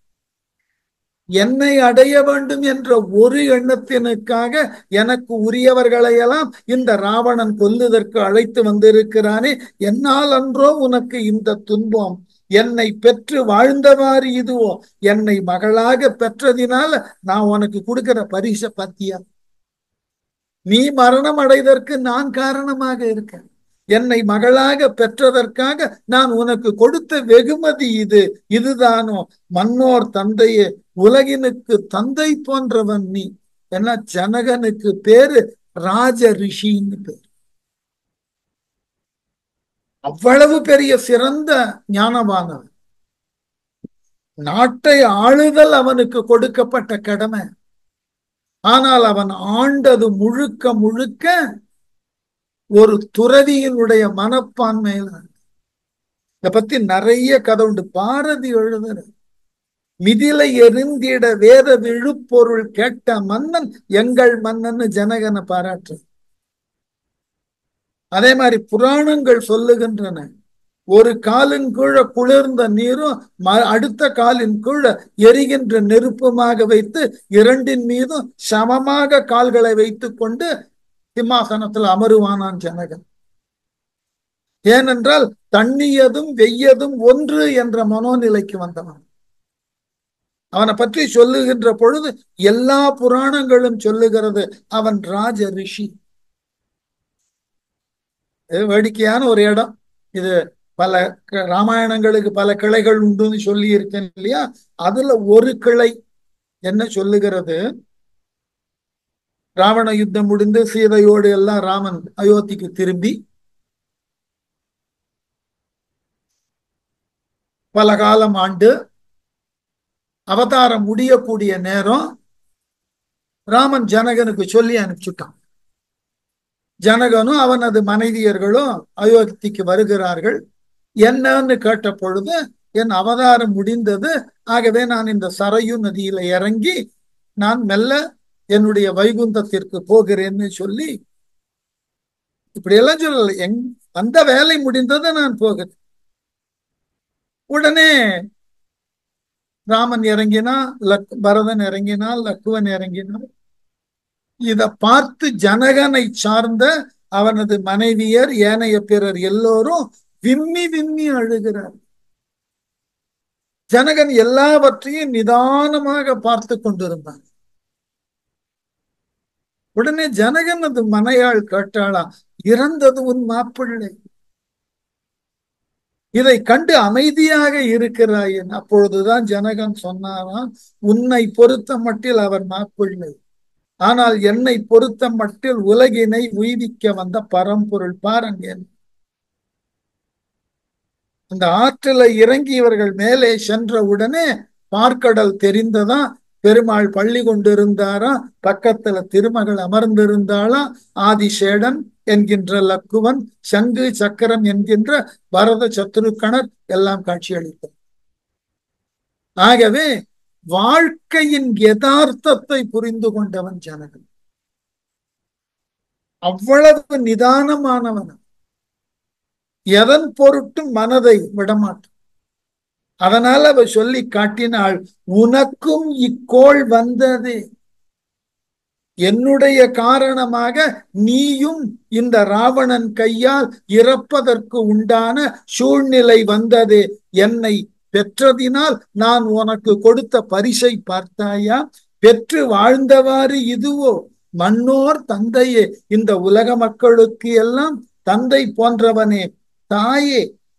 என்னை அடைய வேண்டும் என்ற ஒரு எண்ணத்தினுக்காக எனக்கு உரியவர்களையெல்லாம் இந்த ராவணன் கொல்லுதற்கு அழைத்து வந்திருக்கிறானே என்னால் அன்றோ உனக்கு இந்த துன்பம் என்னை பெற்று வாழ்ந்தவாறு இதுவோ என்னை மகளாக பெற்றதினால நான் உனக்கு கொடுக்கிற பரிச பத்தியா நீ மரணம் அடைதற்கு நான் காரணமாக இருக்கேன் என்னை மகளாக பெற்றதற்காக நான் உனக்கு கொடுத்த வெகுமதி இது இதுதானோ மன்னோர் தந்தையே உலகினுக்கு தந்தை போன்றவன் நீ ஏன்னா ஜனகனுக்கு பேரு ராஜ ரிஷின்னு பேர் அவ்வளவு பெரிய சிறந்த ஞானவானவன் நாட்டை ஆளுதல் அவனுக்கு கொடுக்கப்பட்ட கடமை ஆனால் அவன் ஆண்டது முழுக்க முழுக்க ஒரு துறவியினுடைய மனப்பான்மையில இத பத்தி நிறைய கதை உண்டு பாரதி எழுதுற மிதிலை எரிந்திட வேத விழுப்பொருள் கேட்ட மன்னன் எங்கள் மன்னன் ஜனகனை பாராட்டு அதே மாதிரி புராணங்கள் சொல்லுகின்றன ஒரு காலின் கீழ குளிர்ந்த நீரும் அடுத்த காலின் கீழ எரிகின்ற நெருப்புமாக வைத்து இரண்டின் மீதும் சமமாக கால்களை வைத்துக் கொண்டு சிம்மாசனத்தில் அமருவானான் ஜனகன் ஏனென்றால் தண்ணியதும் வெய்யதும் ஒன்று என்ற மனோநிலைக்கு வந்தவன் அவனை பற்றி சொல்லுகின்ற பொழுது எல்லா புராணங்களும் சொல்லுகிறது அவன் ராஜ ரிஷி இது வேடிக்கையான ஒரு இடம் இது பல க- ராமாயணங்களுக்கு பல கிளைகள் உண்டுன்னு சொல்லி இருக்கேன் இல்லையா அதுல ஒரு கிளை என்ன சொல்லுகிறது ராவண யுத்தம் முடிந்து சீதையோடு எல்லாம் ராமன் அயோத்திக்கு திரும்பி பல காலம் ஆண்டு அவதாரம் முடியக்கூடிய நேரம் ராமன் ஜனகனுக்கு சொல்லி அனுப்பிச்சுட்டான் ஜனகனும் அவனது மனைவியர்களும் அயோத்திக்கு வருகிறார்கள் என்னன்னு கேட்ட பொழுது என் அவதாரம் முடிந்தது ஆகவே நான் இந்த சரையு நதியில இறங்கி நான் மெல்ல என்னுடைய வைகுந்தத்திற்கு போகிறேன்னு சொல்லி இப்படி எல்லாம் சொல்லல எங் அந்த வேலை முடிந்தது நான் போகிறேன் உடனே ராமன் இறங்கினா லக் பரதன் இறங்கினான் லக்குவன் இறங்கினான் இத பார்த்து ஜனகனை சார்ந்த அவனது மனைவியர் ஏனைய பிறர் எல்லோரும் விம்மி விம்மி அழுகிறார் ஜனகன் எல்லாவற்றையும் நிதானமாக பார்த்து கொண்டிருந்தான் உடனே ஜனகனது மனையாள் கேட்டாளா இறந்தது உன் மாப்பிள்ளை இதை கண்டு அமைதியாக இருக்கிறாயன் அப்பொழுதுதான் ஜனகன் சொன்னாராம் உன்னை பொறுத்த மட்டில் அவர் மாப்பிள்ளை ஆனால் என்னை பொறுத்த மட்டில் உலகினை உய்விக்க வந்த பரம்பொருள் பாருங்க அந்த ஆற்றில இறங்கி இவர்கள் மேலே சென்ற உடனே பார்க்கடல் தெரிந்ததா பெருமாள் பள்ளி கொண்டிருந்தாரா பக்கத்துல திருமகள் அமர்ந்திருந்தாளா ஆதிசேடன் என்கின்ற லக்குவன் சங்கு சக்கரம் என்கின்ற பரத சத்ருக்கணர் எல்லாம் காட்சியளித்தார் ஆகவே வாழ்க்கையின் யதார்த்தத்தை புரிந்து கொண்டவன் ஜனகன் அவ்வளவு நிதானமானவன் எதன் பொருட்டும் மனதை விடமாட்டான் அதனால அவ சொல்லி காட்டினாள் உனக்கும் இக்கோள் வந்ததே என்னுடைய காரணமாக நீயும் இந்த ராவணன் கையால் இறப்பதற்கு உண்டான சூழ்நிலை வந்ததே என்னை பெற்றதினால் நான் உனக்கு கொடுத்த பரிசை பார்த்தாயா பெற்று வாழ்ந்தவாறு இதுவோ மன்னோர் தந்தையே இந்த உலக மக்களுக்கு எல்லாம் தந்தை போன்றவனே தாயே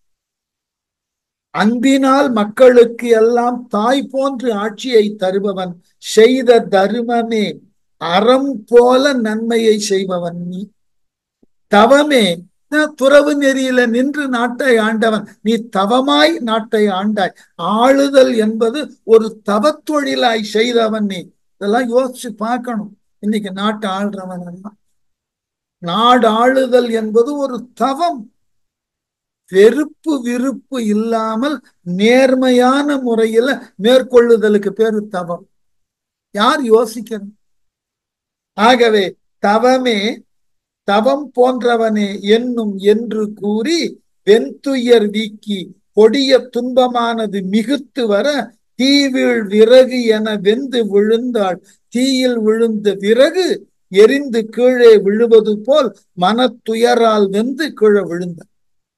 அன்பினால் மக்களுக்கு எல்லாம் தாய் போன்று ஆட்சியை தருபவன் செய்த தர்மமே அறம் போல நன்மையை செய்பவன் நீ தவமே துறவு நெறியில நின்று நாட்டை ஆண்டவன் நீ தவமாய் நாட்டை ஆண்டாய் ஆளுதல் என்பது ஒரு தவத்தொழிலாய் செய்தவன் நீ இதெல்லாம் யோசிச்சு பார்க்கணும் இன்னைக்கு நாட்டை ஆள்றவன் எல்லாம் நாடு ஆளுதல் என்பது ஒரு தவம் வெறுப்பு விருப்பு இல்லாமல் நேர்மையான முறையில மேற்கொள்ளுதலுக்கு பேரு தவம் யார் யோசிக்கணும் ஆகவே தவமே தவம் போன்றவனே என்னும் என்று கூறி வெண்துயர் வீக்கி கொடிய துன்பமானது மிகுத்து வர தீவீழ் விறகு என வெந்து விழுந்தாள் தீயில் விழுந்த விறகு எரிந்து கீழே விழுவது போல் மனத்துயரால் வெந்து கீழே விழுந்தாள்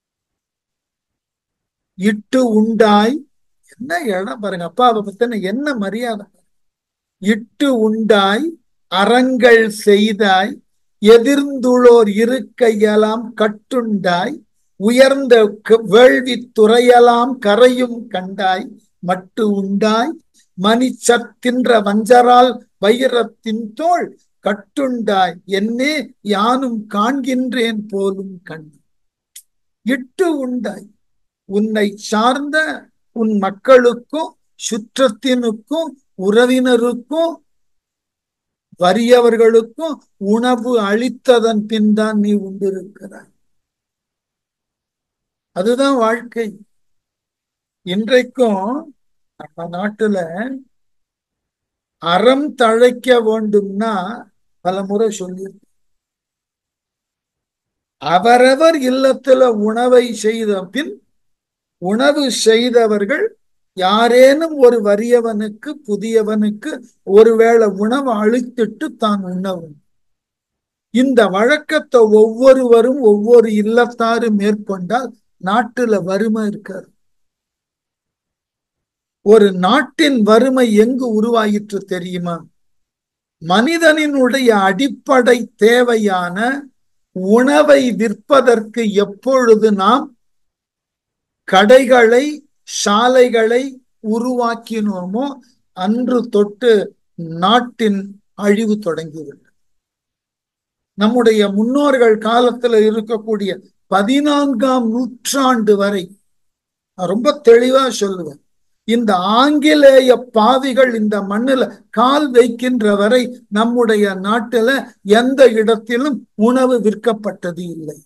இட்டு உண்டாய் என்ன இடம் பாருங்க அப்பாவை பத்தின என்ன மரியாதை இட்டு உண்டாய் அறங்கள் செய்தாய் எதிர்ந்துளோர் இருக்கையெல்லாம் கட்டுண்டாய் உயர்ந்த வேள்வி துறையெல்லாம் கரையும் கண்டாய் மட்டு உண்டாய் மணி சத்தின்ற வஞ்சரால் வைரத்தின் தோல் கட்டுண்டாய் என்னே யானும் காண்கின்றேன் போலும் கண் இட்டு உண்டாய் உன்னை சார்ந்த உன் மக்களுக்கும் சுற்றத்தினுக்கும் உறவினருக்கும் வறியவர்களுக்கும் உணவு அளித்ததன் பின் தான் நீ உண்டிருக்கிறாய் அதுதான் வாழ்க்கை இன்றைக்கும் நம்ம நாட்டுல அறம் தழைக்க வேண்டும்னா பல முறை சொல்லி அவரவர் இல்லத்துல உணவை செய்த பின் உணவு செய்தவர்கள் யாரேனும் ஒரு வறியவனுக்கு புதியவனுக்கு ஒருவேளை உணவு அழித்திட்டு தான் உண்ணவும் இந்த வழக்கத்தை ஒவ்வொருவரும் ஒவ்வொரு இல்லத்தாரும் மேற்கொண்டால் நாட்டுல வறுமை இருக்காது ஒரு நாட்டின் வறுமை எங்கு உருவாயிற்று தெரியுமா மனிதனினுடைய அடிப்படை தேவையான உணவை விற்பதற்கு எப்பொழுது நாம் கடைகளை சாலைகளை உருவாக்கினோமோ அன்று தொட்டு நாட்டின் அழிவு தொடங்கிவிட்டது நம்முடைய முன்னோர்கள் காலத்துல இருக்கக்கூடிய பதினான்காம் நூற்றாண்டு வரை ரொம்ப தெளிவா சொல்லுவேன் இந்த ஆங்கிலேய பாவிகள் இந்த மண்ணுல கால் வைக்கின்ற வரை நம்முடைய நாட்டுல எந்த இடத்திலும் உணவு விற்கப்பட்டது இல்லை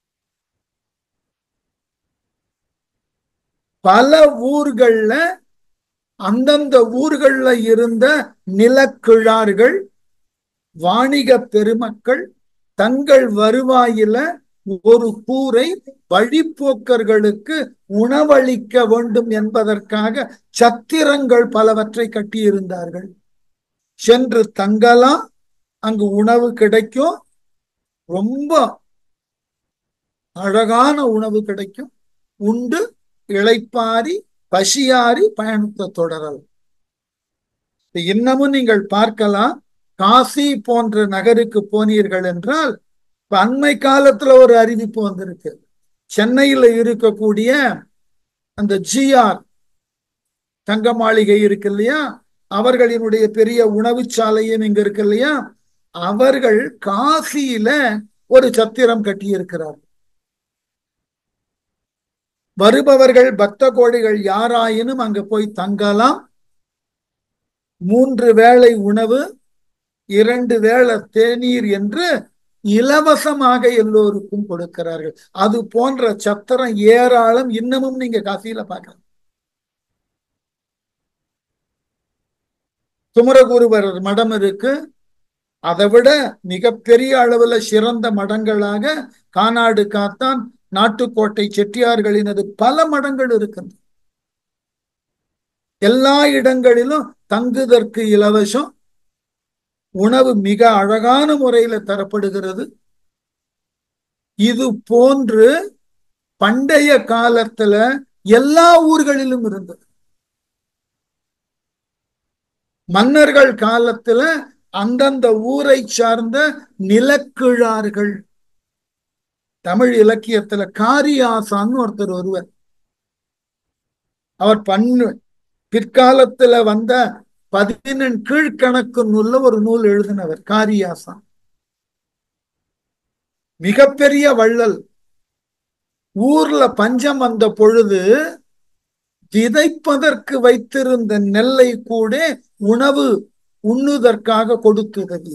பல ஊர்கள்ல அந்தந்த ஊர்கள்ல இருந்த நிலக்கிழார்கள் வாணிக பெருமக்கள் தங்கள் வருவாயில ஒரு கூரை வழிப்போக்கர்களுக்கு உணவளிக்க வேண்டும் என்பதற்காக சத்திரங்கள் பலவற்றை கட்டியிருந்தார்கள் சென்று தங்கலாம் அங்கு உணவு கிடைக்கும் ரொம்ப அழகான உணவு கிடைக்கும் உண்டு இளைப்பாரி பசியாரி பயணத்தை தொடரலாம் இன்னமும் நீங்கள் பார்க்கலாம் காசி போன்ற நகருக்கு போனீர்கள் என்றால் இப்ப அண்மை காலத்துல ஒரு அறிவிப்பு வந்திருக்கு சென்னையில இருக்கக்கூடிய அந்த ஜிஆர் தங்க மாளிகை இருக்கு இல்லையா அவர்களினுடைய பெரிய உணவு சாலையும் இங்க இருக்கு இல்லையா அவர்கள் காசியில ஒரு சத்திரம் கட்டியிருக்கிறார் வருபவர்கள் பக்த கோடிகள் யாராயினும் அங்க போய் தங்கலாம் மூன்று வேளை உணவு இரண்டு வேளை தேநீர் என்று இலவசமாக எல்லோருக்கும் கொடுக்கிறார்கள் அது போன்ற சத்திரம் ஏராளம் இன்னமும் நீங்க காசியில பார்க்கலாம் குமரகுருவர் மடம் இருக்கு அதை விட மிகப்பெரிய அளவுல சிறந்த மடங்களாக கானாடு காத்தான் நாட்டுக்கோட்டை செட்டியார்களினது பல மடங்கள் இருக்கின்றன எல்லா இடங்களிலும் தங்குதற்கு இலவசம் உணவு மிக அழகான முறையில தரப்படுகிறது இது போன்று பண்டைய காலத்துல எல்லா ஊர்களிலும் இருந்தது மன்னர்கள் காலத்துல அந்தந்த ஊரை சார்ந்த நிலக்கிழார்கள் தமிழ் இலக்கியத்துல காரியாசான்னு ஒருத்தர் ஒருவர் அவர் பண்ணு பிற்காலத்துல வந்த பதினெண் கீழ்கணக்கு நூல்ல ஒரு நூல் எழுதினவர் காரியாசான் மிகப்பெரிய வள்ளல் ஊர்ல பஞ்சம் வந்த பொழுது விதைப்பதற்கு வைத்திருந்த நெல்லை கூட உணவு உண்ணுதற்காக கொடுத்தது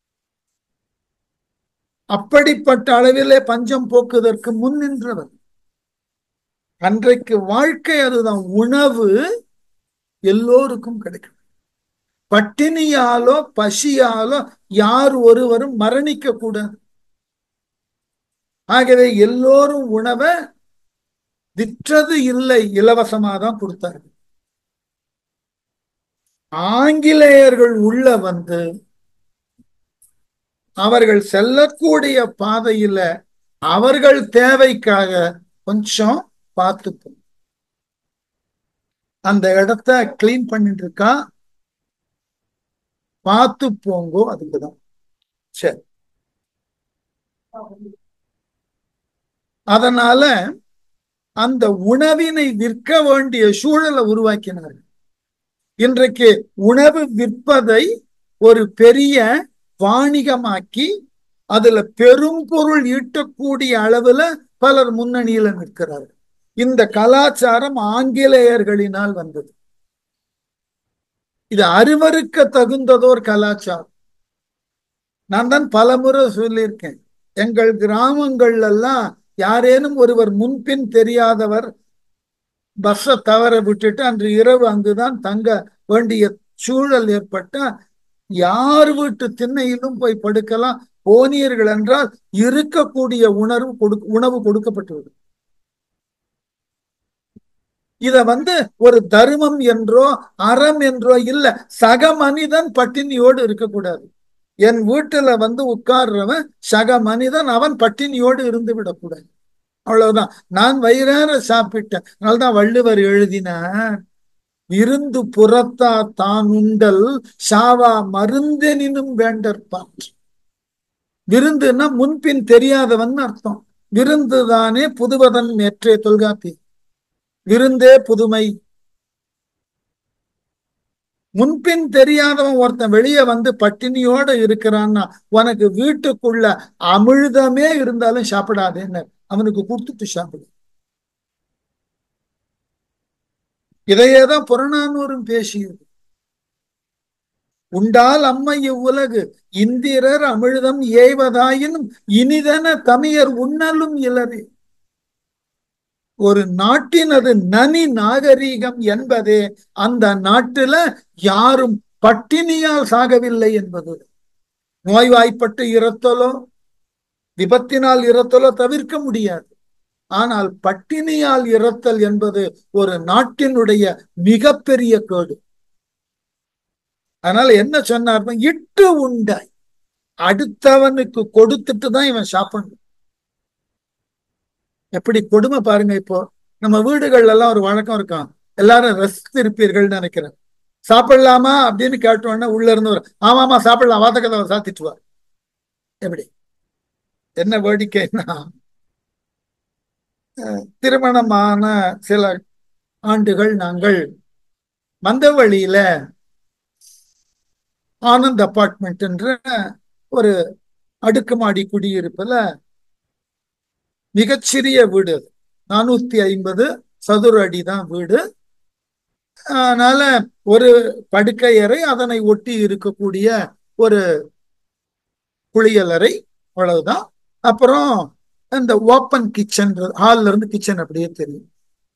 அப்படிப்பட்ட அளவிலே பஞ்சம் போக்குவதற்கு முன் நின்றவர் அன்றைக்கு வாழ்க்கை அதுதான் உணவு எல்லோருக்கும் கிடைக்கும் பட்டினியாலோ பசியாலோ யார் ஒருவரும் மரணிக்க கூடாது ஆகவே எல்லோரும் உணவை விற்றது இல்லை இலவசமா தான் கொடுத்தார்கள் ஆங்கிலேயர்கள் உள்ள வந்து அவர்கள் செல்லக்கூடிய பாதையில அவர்கள் தேவைக்காக கொஞ்சம் பார்த்துப்போம் அந்த இடத்த கிளீன் பண்ணிட்டு இருக்கா பார்த்து போங்கோ அதுக்குதான் சரி அதனால அந்த உணவினை விற்க வேண்டிய சூழலை உருவாக்கினார்கள் இன்றைக்கு உணவு விற்பதை ஒரு பெரிய வாணிகமாக்கி அதுல பெரும் பொருள் ஈட்டக்கூடிய அளவுல பலர் முன்னணியில நிற்கிறார்கள் இந்த கலாச்சாரம் ஆங்கிலேயர்களினால் வந்தது இது அருவருக்க தகுந்ததோர் கலாச்சாரம் நான் தான் பலமுறை சொல்லியிருக்கேன் எங்கள் கிராமங்கள்ல எல்லாம் யாரேனும் ஒருவர் முன்பின் தெரியாதவர் பஸ்ஸை தவற விட்டுட்டு அன்று இரவு அங்குதான் தங்க வேண்டிய சூழல் ஏற்பட்ட யார் வீட்டு திண்ணையிலும் போய் படுக்கலாம் போனீர்கள் என்றால் இருக்கக்கூடிய உணர்வு கொடு உணவு கொடுக்கப்பட்டுவிடும் இத வந்து ஒரு தர்மம் என்றோ அறம் என்றோ இல்ல சக மனிதன் பட்டினியோடு இருக்கக்கூடாது என் வீட்டுல வந்து உட்கார்றவன் சக மனிதன் அவன் பட்டினியோடு இருந்து விடக்கூடாது அவ்வளவுதான் நான் வயிறார சாப்பிட்டேன் அதனால்தான் வள்ளுவர் எழுதினார் விருந்து புறத்தா தான் உண்டல் சாவா மருந்தெனினும் வேண்டற்பாற்று விருந்துன்னா முன்பின் தெரியாதவன் அர்த்தம் விருந்து தானே புதுவதன் மேற்றே தொல்காப்பி விருந்தே புதுமை முன்பின் தெரியாதவன் ஒருத்தன் வெளியே வந்து பட்டினியோட இருக்கிறான்னா உனக்கு வீட்டுக்குள்ள அமிழ்தமே இருந்தாலும் சாப்பிடாதேன்னு அவனுக்கு கொடுத்துட்டு சாப்பிடு இதையேதான் புறநானூறும் பேசியது உண்டால் அம்மை இவ்வுலகு இந்திரர் அமிழ்தம் ஏய்வதாயினும் இனிதன தமியர் உண்ணலும் இலரே ஒரு நாட்டினது நனி நாகரீகம் என்பதே அந்த நாட்டுல யாரும் பட்டினியால் சாகவில்லை என்பது நோய்வாய்ப்பட்டு இறத்தலோ விபத்தினால் இறத்தலோ தவிர்க்க முடியாது ஆனால் பட்டினியால் இறத்தல் என்பது ஒரு நாட்டினுடைய மிகப்பெரிய கேடு அதனால என்ன சொன்னார் இட்டு உண்டாய் அடுத்தவனுக்கு கொடுத்துட்டு தான் இவன் சாப்பிடணும் எப்படி கொடுமை பாருங்க இப்போ நம்ம வீடுகள்ல எல்லாம் ஒரு வழக்கம் இருக்கான் எல்லாரும் ரசித்திருப்பீர்கள் நினைக்கிறேன் சாப்பிடலாமா அப்படின்னு கேட்டோன்னா உள்ள இருந்து ஒரு ஆமாமா சாப்பிடலாம் வாத கதவை சாத்திட்டுவா எப்படி என்ன வேடிக்கைன்னா திருமணமான சில ஆண்டுகள் நாங்கள் மந்தவழியில ஆனந்த் அபார்ட்மெண்ட் என்ற ஒரு அடுக்குமாடி குடியிருப்புல மிகச்சிறிய வீடு அது நானூத்தி ஐம்பது சதுர அடி தான் வீடு அதனால ஒரு படுக்கை அறை அதனை ஒட்டி இருக்கக்கூடிய ஒரு குளியலறை அவ்வளவுதான் அப்புறம் இந்த ஓப்பன் கிச்சன் ஹால்ல இருந்து கிச்சன் அப்படியே தெரியும்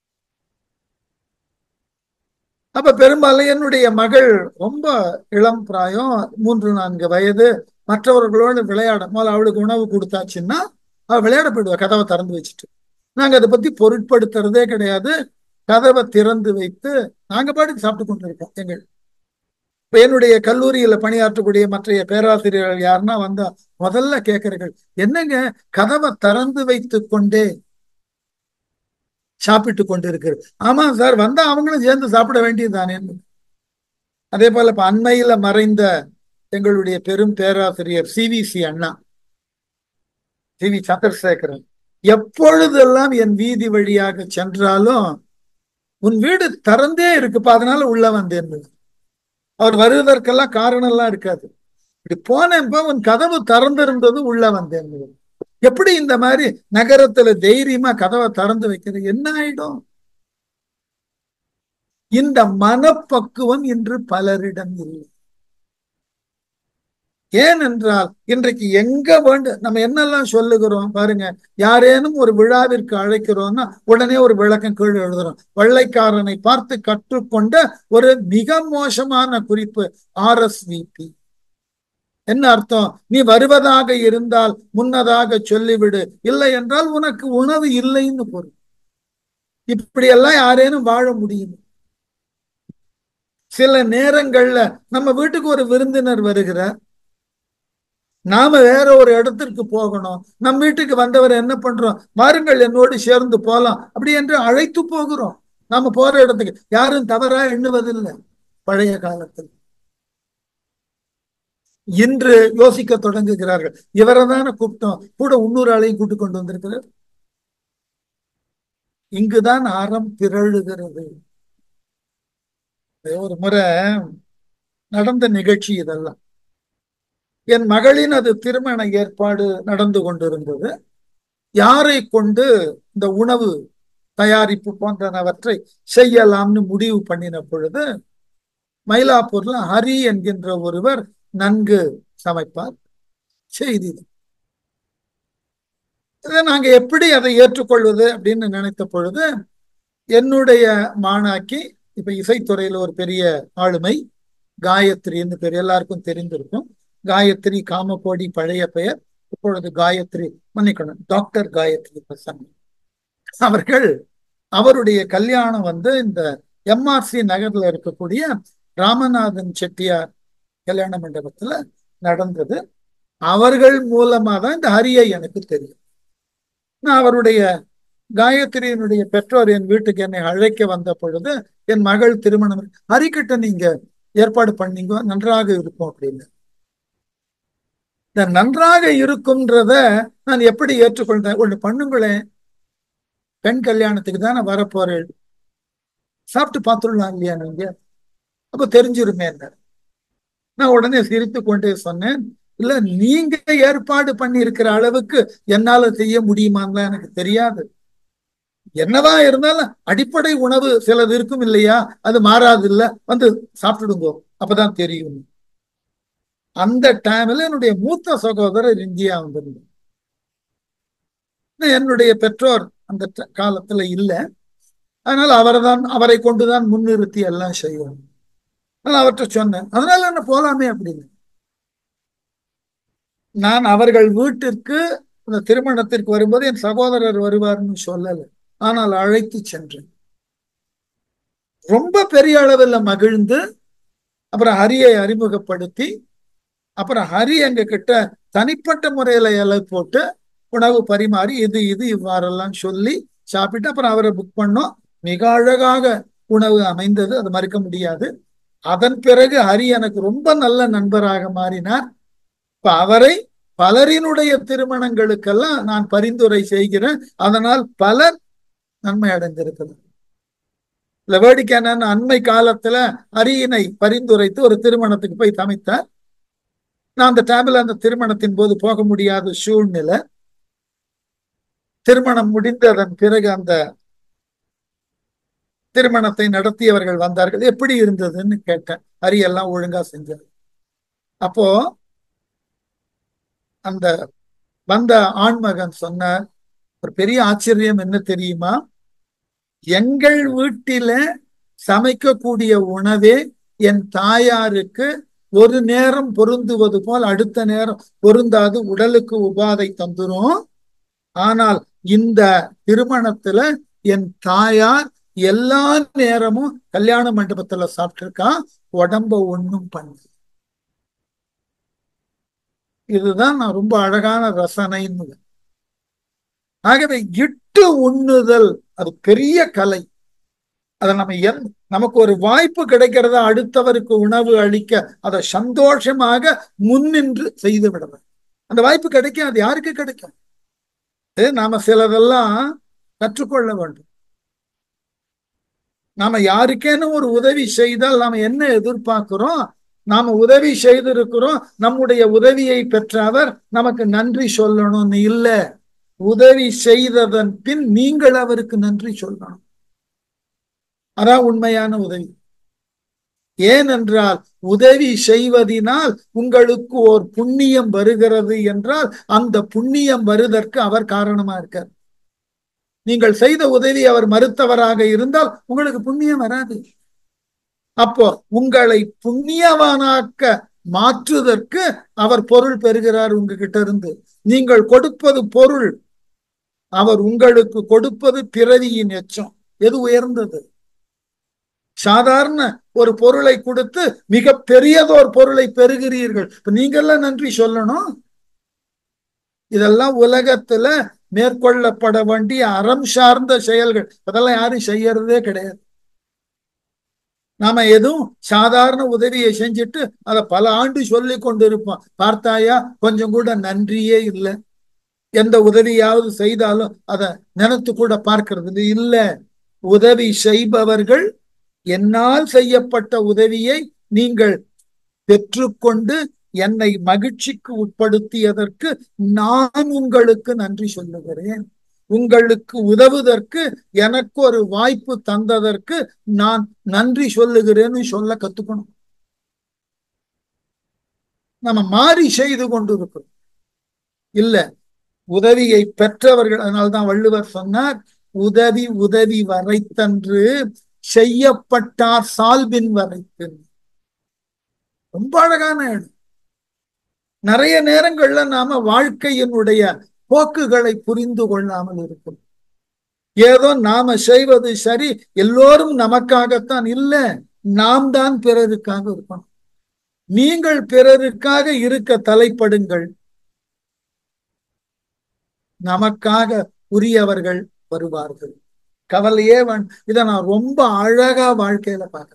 அப்ப பெரும்பாலும் என்னுடைய மகள் ரொம்ப இளம் பிராயம் மூன்று நான்கு வயது மற்றவர்களோடு விளையாட முதல்ல அவளுக்கு உணவு கொடுத்தாச்சுன்னா அவ விளையாட போயிடுவா கதவை திறந்து வச்சுட்டு நாங்க அதை பத்தி பொருட்படுத்துறதே கிடையாது கதவை திறந்து வைத்து நாங்க பாட்டுக்கு சாப்பிட்டு கொண்டிருக்கோம் எங்கள் இப்ப என்னுடைய கல்லூரியில பணியாற்றக்கூடிய மற்றைய பேராசிரியர்கள் யாருன்னா வந்தா முதல்ல கேட்கிறார்கள் என்னங்க கதவை திறந்து வைத்து கொண்டே சாப்பிட்டு கொண்டு இருக்கிறது ஆமா சார் வந்தா அவங்களும் சேர்ந்து சாப்பிட வேண்டியது தானே அதே போல இப்ப அண்மையில மறைந்த எங்களுடைய பெரும் பேராசிரியர் சி வி சி அண்ணா சி வி சந்திரசேகரன் எப்பொழுதெல்லாம் என் வீதி வழியாக சென்றாலும் உன் வீடு திறந்தே இருக்குப்பா அதனால உள்ள வந்தேன் அவர் வருவதற்கெல்லாம் காரணம் எல்லாம் இருக்காது இப்படி போனேன்ப்பா உன் கதவு திறந்திருந்தது உள்ள வந்தேன் எப்படி இந்த மாதிரி நகரத்துல தைரியமா கதவை திறந்து வைக்கிறது என்ன ஆயிடும் இந்த மனப்பக்குவம் இன்று பலரிடம் இல்லை ஏனென்றால் இன்றைக்கு எங்க வேண்டும் நம்ம என்னெல்லாம் சொல்லுகிறோம் பாருங்க யாரேனும் ஒரு விழாவிற்கு அழைக்கிறோம்னா உடனே ஒரு விளக்கம் கீழே எழுதுறோம் வெள்ளைக்காரனை பார்த்து கற்றுக்கொண்ட ஒரு மிக மோசமான குறிப்பு ஆர் எஸ் விபி என்ன அர்த்தம் நீ வருவதாக இருந்தால் முன்னதாக சொல்லிவிடு இல்லை என்றால் உனக்கு உணவு இல்லைன்னு பொருள் இப்படியெல்லாம் யாரேனும் வாழ முடியும் சில நேரங்கள்ல நம்ம வீட்டுக்கு ஒரு விருந்தினர் வருகிறார் நாம வேற ஒரு இடத்திற்கு போகணும் நம் வீட்டுக்கு வந்தவர் என்ன பண்றோம் வாருங்கள் என்னோடு சேர்ந்து போலாம் அப்படி என்று அழைத்து போகிறோம் நாம போற இடத்துக்கு யாரும் தவறா எண்ணுவதில்லை பழைய காலத்தில் இன்று யோசிக்க தொடங்குகிறார்கள் இவரை தானே கூப்பிட்டோம் கூட இன்னொரு ஆளையும் கூட்டு கொண்டு வந்திருக்கிறார் இங்குதான் அறம் பிறழுகிறது ஒரு முறை நடந்த நிகழ்ச்சி இதெல்லாம் என் மகளின் அது திருமண ஏற்பாடு நடந்து கொண்டிருந்தது யாரை கொண்டு இந்த உணவு தயாரிப்பு போன்றனவற்றை செய்யலாம்னு முடிவு பண்ணின பொழுது மயிலாப்பூர்ல ஹரி என்கின்ற ஒருவர் நன்கு சமைப்பார் செய்தி இதை நாங்க எப்படி அதை ஏற்றுக்கொள்வது அப்படின்னு நினைத்த பொழுது என்னுடைய மாணாக்கி இப்ப இசைத்துறையில ஒரு பெரிய ஆளுமை காயத்ரின்னு பேர் எல்லாருக்கும் தெரிந்திருக்கும் காயத்ரி காமகோடி பழைய பெயர் இப்பொழுது காயத்ரி மன்னிக்கணும் டாக்டர் காயத்ரி பிரசன் அவர்கள் அவருடைய கல்யாணம் வந்து இந்த எம்ஆர்சி நகர்ல இருக்கக்கூடிய ராமநாதன் செட்டியார் கல்யாண மண்டபத்துல நடந்தது அவர்கள் மூலமா தான் இந்த ஹரியை எனக்கு தெரியும் நான் அவருடைய காயத்ரியினுடைய பெற்றோர் என் வீட்டுக்கு என்னை அழைக்க வந்த பொழுது என் மகள் திருமணம் ஹரிக்கிட்ட நீங்க ஏற்பாடு பண்ணீங்க நன்றாக இருக்கும் அப்படின்னு இந்த நன்றாக இருக்கும்ன்றத நான் எப்படி ஏற்றுக்கொள்றேன் ஒண்ணு பண்ணுங்களேன் பெண் கல்யாணத்துக்கு தானே வரப்போறேன் சாப்பிட்டு பார்த்துடலாம் இல்லையா நீங்க அப்ப தெரிஞ்சிருமே என்ன நான் உடனே சிரித்து கொண்டே சொன்னேன் இல்ல நீங்க ஏற்பாடு பண்ணி இருக்கிற அளவுக்கு என்னால செய்ய முடியுமான்னு எனக்கு தெரியாது என்னதான் இருந்தாலும் அடிப்படை உணவு சிலது இருக்கும் இல்லையா அது மாறாது இல்ல வந்து சாப்பிட்டுடுங்க அப்பதான் தெரியும் அந்த டைம்ல என்னுடைய மூத்த சகோதரர் இந்தியா வந்திருந்தார் என்னுடைய பெற்றோர் அந்த காலத்துல இல்லை அதனால அவரை தான் அவரை கொண்டுதான் முன்னிறுத்தி எல்லாம் செய்வோம் நான் அவர்கிட்ட சொன்னேன் அதனால என்ன போலாமே அப்படின்னு நான் அவர்கள் வீட்டிற்கு அந்த திருமணத்திற்கு வரும்போது என் சகோதரர் வருவார்னு சொல்லலை ஆனால் அழைத்து சென்றேன் ரொம்ப பெரிய அளவில் மகிழ்ந்து அப்புறம் ஹரியை அறிமுகப்படுத்தி அப்புறம் ஹரி எங்க கிட்ட தனிப்பட்ட முறையில இலை போட்டு உணவு பரிமாறி இது இது இவ்வாறெல்லாம் சொல்லி சாப்பிட்டு அப்புறம் அவரை புக் பண்ணோம் மிக அழகாக உணவு அமைந்தது அது மறுக்க முடியாது அதன் பிறகு ஹரி எனக்கு ரொம்ப நல்ல நண்பராக மாறினார் இப்ப அவரை பலரினுடைய திருமணங்களுக்கெல்லாம் நான் பரிந்துரை செய்கிறேன் அதனால் பலர் நன்மை அடைந்திருக்கிறது வேடிக்கையான அண்மை காலத்துல அரியனை பரிந்துரைத்து ஒரு திருமணத்துக்கு போய் சமைத்தார் நான் அந்த டைம்ல அந்த திருமணத்தின் போது போக முடியாத சூழ்நிலை திருமணம் முடிந்ததன் பிறகு அந்த திருமணத்தை நடத்தியவர்கள் வந்தார்கள் எப்படி இருந்ததுன்னு கேட்டேன் அரியெல்லாம் ஒழுங்கா செஞ்சார் அப்போ அந்த வந்த ஆண்மகன் சொன்னார் ஒரு பெரிய ஆச்சரியம் என்ன தெரியுமா எங்கள் வீட்டில சமைக்கக்கூடிய உணவே என் தாயாருக்கு ஒரு நேரம் பொருந்துவது போல் அடுத்த நேரம் பொருந்தாது உடலுக்கு உபாதை தந்துரும் ஆனால் இந்த திருமணத்துல என் தாயார் எல்லா நேரமும் கல்யாண மண்டபத்துல சாப்பிட்டிருக்கா உடம்ப ஒண்ணும் பண்ணு இதுதான் நான் ரொம்ப அழகான ரசனைன்னு ஆகவே இட்டு உண்ணுதல் அது பெரிய கலை அதை நம்ம எந் நமக்கு ஒரு வாய்ப்பு கிடைக்கிறத அடுத்தவருக்கு உணவு அளிக்க அதை சந்தோஷமாக முன்னின்று செய்து விடுவேன் அந்த வாய்ப்பு கிடைக்கும் அது யாருக்கு கிடைக்கும் நாம சிலதெல்லாம் கற்றுக்கொள்ள வேண்டும் நாம யாருக்கேன்னு ஒரு உதவி செய்தால் நாம என்ன எதிர்பார்க்கிறோம் நாம உதவி செய்திருக்கிறோம் நம்முடைய உதவியை பெற்ற அவர் நமக்கு நன்றி சொல்லணும்னு இல்ல உதவி செய்ததன் பின் நீங்கள் அவருக்கு நன்றி சொல்லணும் அதான் உண்மையான உதவி ஏனென்றால் உதவி செய்வதினால் உங்களுக்கு ஓர் புண்ணியம் வருகிறது என்றால் அந்த புண்ணியம் வருவதற்கு அவர் காரணமா இருக்கார் நீங்கள் செய்த உதவி அவர் மறுத்தவராக இருந்தால் உங்களுக்கு புண்ணியம் வராது அப்போ உங்களை புண்ணியவானாக்க மாற்றுவதற்கு அவர் பொருள் பெறுகிறார் உங்ககிட்ட இருந்து நீங்கள் கொடுப்பது பொருள் அவர் உங்களுக்கு கொடுப்பது பிறவியின் எச்சம் எது உயர்ந்தது சாதாரண ஒரு பொருளை கொடுத்து மிக பெரியதோர் பொருளை பெறுகிறீர்கள் இப்ப நீங்கெல்லாம் நன்றி சொல்லணும் இதெல்லாம் உலகத்துல மேற்கொள்ளப்பட வேண்டிய அறம் சார்ந்த செயல்கள் அதெல்லாம் யாரும் செய்யறதே கிடையாது நாம எதுவும் சாதாரண உதவியை செஞ்சுட்டு அதை பல ஆண்டு சொல்லி கொண்டு இருப்போம் பார்த்தாயா கொஞ்சம் கூட நன்றியே இல்லை எந்த உதவியாவது செய்தாலும் அதை நினைத்து கூட பார்க்கறது இல்ல உதவி செய்பவர்கள் என்னால் செய்யப்பட்ட உதவியை நீங்கள் பெற்றுக்கொண்டு என்னை மகிழ்ச்சிக்கு உட்படுத்தியதற்கு நான் உங்களுக்கு நன்றி சொல்லுகிறேன் உங்களுக்கு உதவுவதற்கு எனக்கு ஒரு வாய்ப்பு தந்ததற்கு நான் நன்றி சொல்லுகிறேன்னு சொல்ல கத்துக்கணும் நம்ம மாறி செய்து கொண்டு இருக்கிறோம் இல்ல உதவியை பெற்றவர்கள் அதனால்தான் வள்ளுவர் சொன்னார் உதவி உதவி வரைத்தன்று செய்யப்பட்டார் சால்பின் வரைத்து ரொம்ப அழகான இடம் நிறைய நேரங்கள்ல நாம வாழ்க்கையினுடைய போக்குகளை புரிந்து கொள்ளாமல் இருக்கும் ஏதோ நாம செய்வது சரி எல்லோரும் நமக்காகத்தான் இல்ல நாம் தான் பிறருக்காக இருக்கணும் நீங்கள் பிறருக்காக இருக்க தலைப்படுங்கள் நமக்காக உரியவர்கள் வருவார்கள் கவலையே வேணும் இதை நான் ரொம்ப அழகா வாழ்க்கையில பார்க்கிறேன்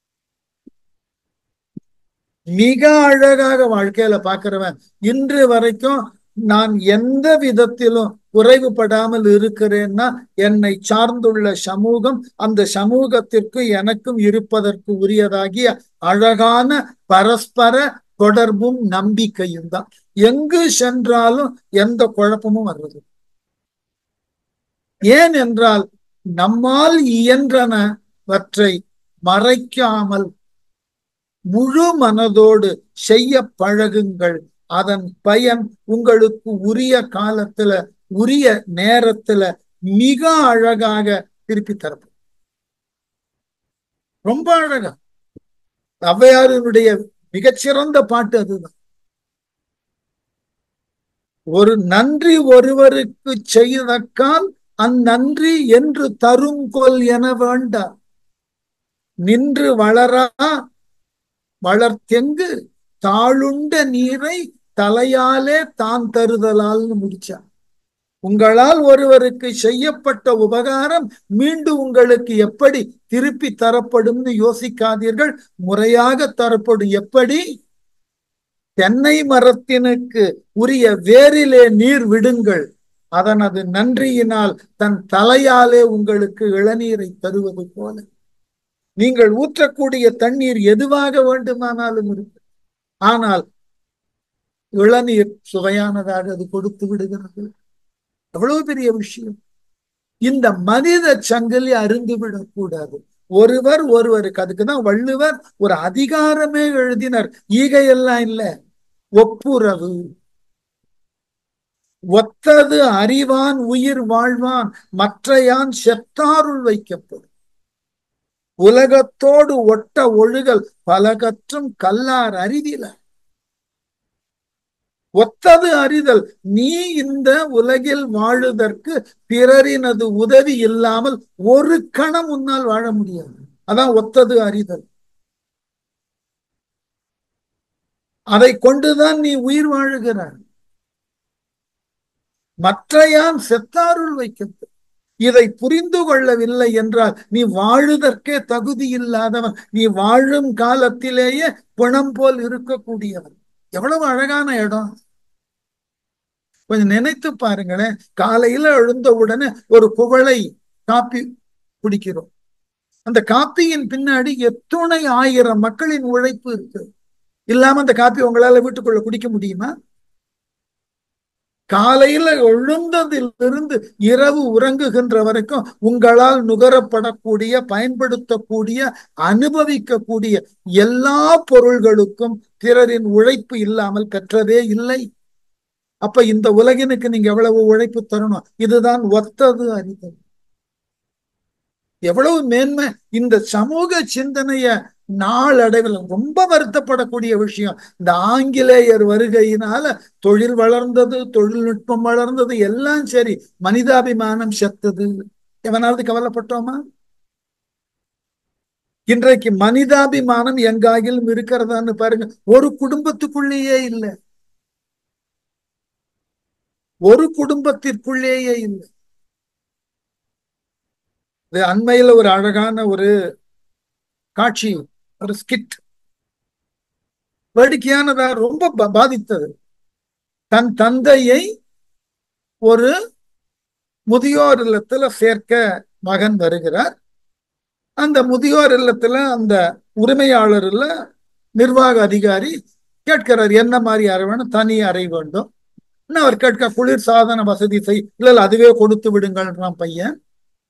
மிக அழகாக வாழ்க்கையில பார்க்கிறவன் இன்று வரைக்கும் நான் எந்த விதத்திலும் குறைவுபடாமல் இருக்கிறேன்னா என்னை சார்ந்துள்ள சமூகம் அந்த சமூகத்திற்கு எனக்கும் இருப்பதற்கு உரியதாகிய அழகான பரஸ்பர தொடர்பும் நம்பிக்கையும் தான் எங்கு சென்றாலும் எந்த குழப்பமும் வர்றது ஏன் என்றால் நம்மால் இயன்றனவற்றை மறைக்காமல் முழு மனதோடு செய்ய பழகுங்கள் அதன் பயன் உங்களுக்கு உரிய காலத்துல உரிய நேரத்துல மிக அழகாக திருப்பி தரப்படும் ரொம்ப அழகா ஔவையாரினுடைய மிகச்சிறந்த பாட்டு அதுதான் ஒரு நன்றி ஒருவருக்கு செய்தக்கால் அந்நன்றி என்று தருங்கொல் என வேண்டாம் நின்று வளரா வளர்த்தெங்கு தாளுண்ட நீரை தலையாலே தான் தருதலால்னு முடிச்சார் உங்களால் ஒருவருக்கு செய்யப்பட்ட உபகாரம் மீண்டும் உங்களுக்கு எப்படி திருப்பி தரப்படும்னு யோசிக்காதீர்கள் முறையாக தரப்படும் எப்படி தென்னை மரத்தினுக்கு உரிய வேரிலே நீர் விடுங்கள் அதனது நன்றியினால் தன் தலையாலே உங்களுக்கு இளநீரை தருவது போல நீங்கள் ஊற்றக்கூடிய தண்ணீர் எதுவாக வேண்டுமானாலும் இருக்கு ஆனால் இளநீர் சுவையானதாக அது கொடுத்து விடுகிறது எவ்வளவு பெரிய விஷயம் இந்த மனித சங்கிலி அருந்து விடக்கூடாது ஒருவர் ஒருவருக்கு அதுக்குதான் வள்ளுவர் ஒரு அதிகாரமே எழுதினர் ஈகையெல்லாம் இல்ல ஒப்புரவு ஒத்தது அறிவான் உயிர் வாழ்வான் மற்றையான் செத்தாருள் வைக்கப்படும் உலகத்தோடு ஒட்ட ஒழுகல் பலகற்றும் கல்லார் அறிவில ஒத்தது அறிதல் நீ இந்த உலகில் வாழுதற்கு பிறரினது உதவி இல்லாமல் ஒரு கணம் உன்னால் வாழ முடியாது அதான் ஒத்தது அறிதல் அதை கொண்டுதான் நீ உயிர் வாழுகிறாய் மற்றையான் செத்தாருள் வைக்கப்படும் இதை புரிந்து கொள்ளவில்லை என்றால் நீ வாழுதற்கே தகுதி இல்லாதவன் நீ வாழும் காலத்திலேயே பிணம் போல் இருக்கக்கூடியவன் எவ்வளவு அழகான இடம் கொஞ்சம் நினைத்து பாருங்களேன் காலையில எழுந்த உடனே ஒரு குவளை காப்பி குடிக்கிறோம் அந்த காப்பியின் பின்னாடி எத்துணை ஆயிரம் மக்களின் உழைப்பு இருக்கு இல்லாம அந்த காப்பி உங்களால வீட்டுக்குள்ள குடிக்க முடியுமா காலையில எழுந்ததிலிருந்து இரவு உறங்குகின்ற வரைக்கும் உங்களால் நுகரப்படக்கூடிய பயன்படுத்தக்கூடிய அனுபவிக்கக்கூடிய எல்லா பொருள்களுக்கும் பிறரின் உழைப்பு இல்லாமல் கற்றதே இல்லை அப்ப இந்த உலகினுக்கு நீங்க எவ்வளவு உழைப்பு தரணும் இதுதான் ஒத்தது அறிதல் எவ்வளவு மேன்மை இந்த சமூக சிந்தனைய நாளடைவில் ரொம்ப வருத்தப்படக்கூடிய விஷயம் இந்த ஆங்கிலேயர் வருகையினால தொழில் வளர்ந்தது தொழில்நுட்பம் வளர்ந்தது எல்லாம் சரி மனிதாபிமானம் செத்தது எவனாவது கவலைப்பட்டோமா இன்றைக்கு மனிதாபிமானம் எங்காகிலும் இருக்கிறதான்னு பாருங்க ஒரு குடும்பத்துக்குள்ளேயே இல்லை ஒரு குடும்பத்திற்குள்ளேயே இல்லை இது அண்மையில ஒரு அழகான ஒரு காட்சி ஒரு ஸ்கிட் வேடிக்கையானதா ரொம்ப பாதித்தது தன் தந்தையை ஒரு முதியோர் இல்லத்துல சேர்க்க மகன் வருகிறார் அந்த முதியோர் இல்லத்துல அந்த உரிமையாளர் இல்ல நிர்வாக அதிகாரி கேட்கிறார் என்ன மாதிரி அறை வேணும் தனி அறை வேண்டும் அவர் கேட்க குளிர் சாதன வசதி செய் இல்ல இல்ல அதுவே கொடுத்து விடுங்கள்ன்றான் பையன்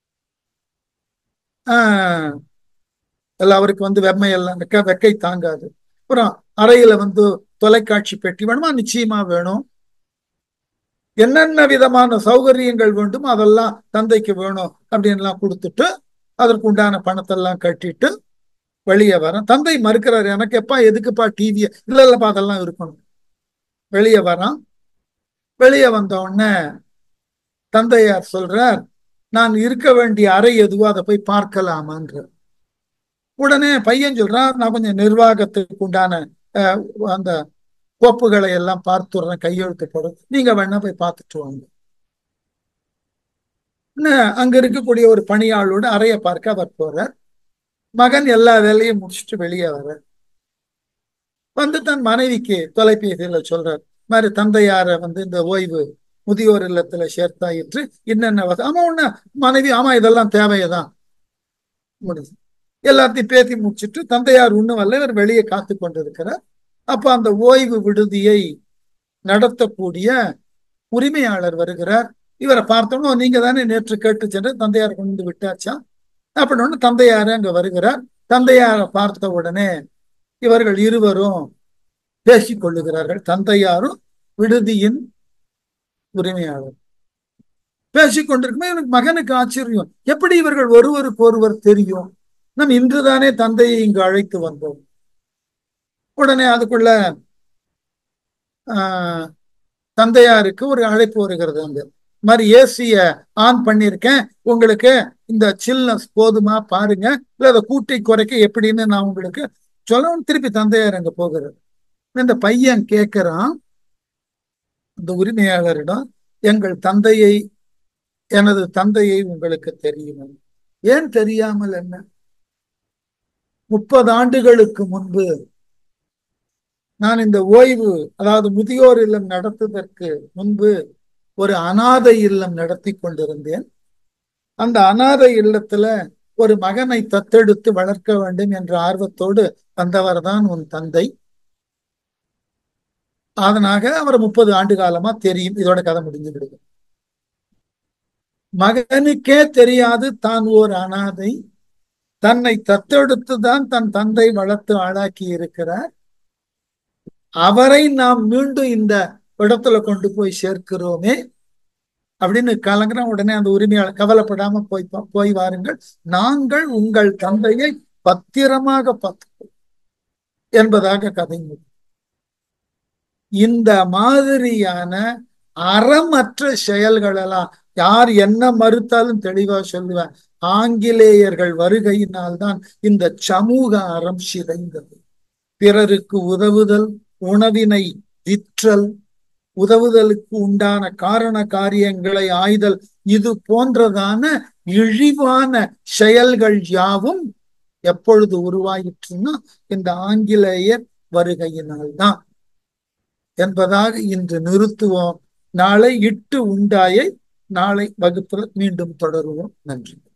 ஆஹ் எல்லாம் அவருக்கு வந்து வெம்மை எல்லாம் வெக்க வெக்கை தாங்காது அப்புறம் அறையில வந்து தொலைக்காட்சி பெட்டி வேணுமா நிச்சயமா வேணும் என்னென்ன விதமான சௌகரியங்கள் வேண்டும் அதெல்லாம் தந்தைக்கு வேணும் அப்படின்லாம் கொடுத்துட்டு அதற்கு உண்டான பணத்தெல்லாம் கட்டிட்டு வெளியே வரான் தந்தை மறுக்கிறாரு எனக்கு எப்பா எதுக்குப்பா டிவி இல்ல இல்லப்பா அதெல்லாம் இருக்கணும் வெளியே வரான் வெளியே வந்த உடனே தந்தையார் சொல்றார் நான் இருக்க வேண்டிய அறை எதுவோ அதை போய் பார்க்கலாமான்ற உடனே பையன் சொல்றான் நான் கொஞ்சம் நிர்வாகத்துக்கு உண்டான அந்த கோப்புகளை எல்லாம் பார்த்துடுறேன் கையெழுத்து போடுறேன் நீங்க வேணா போய் பார்த்துட்டு வாங்க அங்க இருக்கக்கூடிய ஒரு பணியாளோட அறைய பார்க்க அவர் போறார் மகன் எல்லா வேலையும் முடிச்சுட்டு வெளியே வர வந்து தன் மனைவிக்கு தொலைபேசியில சொல்றார் மாதிரி தந்தையார வந்து இந்த ஓய்வு முதியோர் இல்லத்துல சேர்த்தாயிற்று என்னென்ன ஆமா ஒண்ணு மனைவி ஆமா இதெல்லாம் தேவையதான் முடிஞ்சு எல்லாத்தையும் பேசி முடிச்சுட்டு தந்தையார் ஒண்ணும் வரல இவர் வெளியே காத்து கொண்டிருக்கிறார் அப்ப அந்த ஓய்வு விடுதியை நடத்தக்கூடிய உரிமையாளர் வருகிறார் இவரை பார்த்தோம்னா நீங்க தானே நேற்று கேட்டு சென்று தந்தையார் கொண்டு விட்டாச்சா அப்படின்னு தந்தையாரு அங்க வருகிறார் தந்தையாரை பார்த்த உடனே இவர்கள் இருவரும் பேசிக் கொள்ளுகிறார்கள் தந்தையாரும் விடுதியின் உரிமையாளர் பேசிக் கொண்டிருக்குமே எனக்கு மகனுக்கு ஆச்சரியம் எப்படி இவர்கள் ஒருவருக்கு ஒருவர் தெரியும் நம் இன்றுதானே தந்தையை இங்கு அழைத்து வந்தோம் உடனே அதுக்குள்ள ஆஹ் தந்தையாருக்கு ஒரு அழைப்பு வருகிறது அங்க மாதிரி ஏசிய ஆன் பண்ணிருக்கேன் உங்களுக்கு இந்த சில்னஸ் போதுமா பாருங்க இல்ல அதை கூட்டி குறைக்க எப்படின்னு நான் உங்களுக்கு சொல்லவும் திருப்பி தந்தையார் அங்க போகிறது இந்த பையன் கேட்கிறான் இந்த உரிமையாளரிடம் எங்கள் தந்தையை எனது தந்தையை உங்களுக்கு தெரியும் ஏன் தெரியாமல் என்ன முப்பது ஆண்டுகளுக்கு முன்பு நான் இந்த ஓய்வு அதாவது முதியோர் இல்லம் நடத்துவதற்கு முன்பு ஒரு அனாதை இல்லம் நடத்தி கொண்டிருந்தேன் அந்த அனாதை இல்லத்துல ஒரு மகனை தத்தெடுத்து வளர்க்க வேண்டும் என்ற ஆர்வத்தோடு வந்தவர் தான் உன் தந்தை அதனாக அவர் முப்பது ஆண்டு காலமா தெரியும் இதோட கதை முடிஞ்சு விடுது மகனுக்கே தெரியாது தான் ஓர் அனாதை தன்னை தத்தெடுத்து தான் தன் தந்தை வளர்த்து ஆளாக்கி இருக்கிறார் அவரை நாம் மீண்டும் இந்த இடத்துல கொண்டு போய் சேர்க்கிறோமே அப்படின்னு கலங்குற உடனே அந்த உரிமையாளர் கவலைப்படாம போய் போய் வாருங்கள் நாங்கள் உங்கள் தந்தையை பத்திரமாக பார்த்து என்பதாக கதை இந்த மாதிரியான அறமற்ற செயல்கள் எல்லாம் யார் என்ன மறுத்தாலும் தெளிவா சொல்லுவேன் ஆங்கிலேயர்கள் வருகையினால் தான் இந்த சமூக அறம் சிதைந்தது பிறருக்கு உதவுதல் உணவினை விற்றல் உதவுதலுக்கு உண்டான காரண காரியங்களை ஆய்தல் இது போன்றதான இழிவான செயல்கள் யாவும் எப்பொழுது உருவாயிற்றுன்னா இந்த ஆங்கிலேயர் வருகையினால்தான் என்பதாக இன்று நிறுத்துவோம் நாளை இட்டு உண்டாயை நாளை வகுப்பில் மீண்டும் தொடருவோம் நன்றி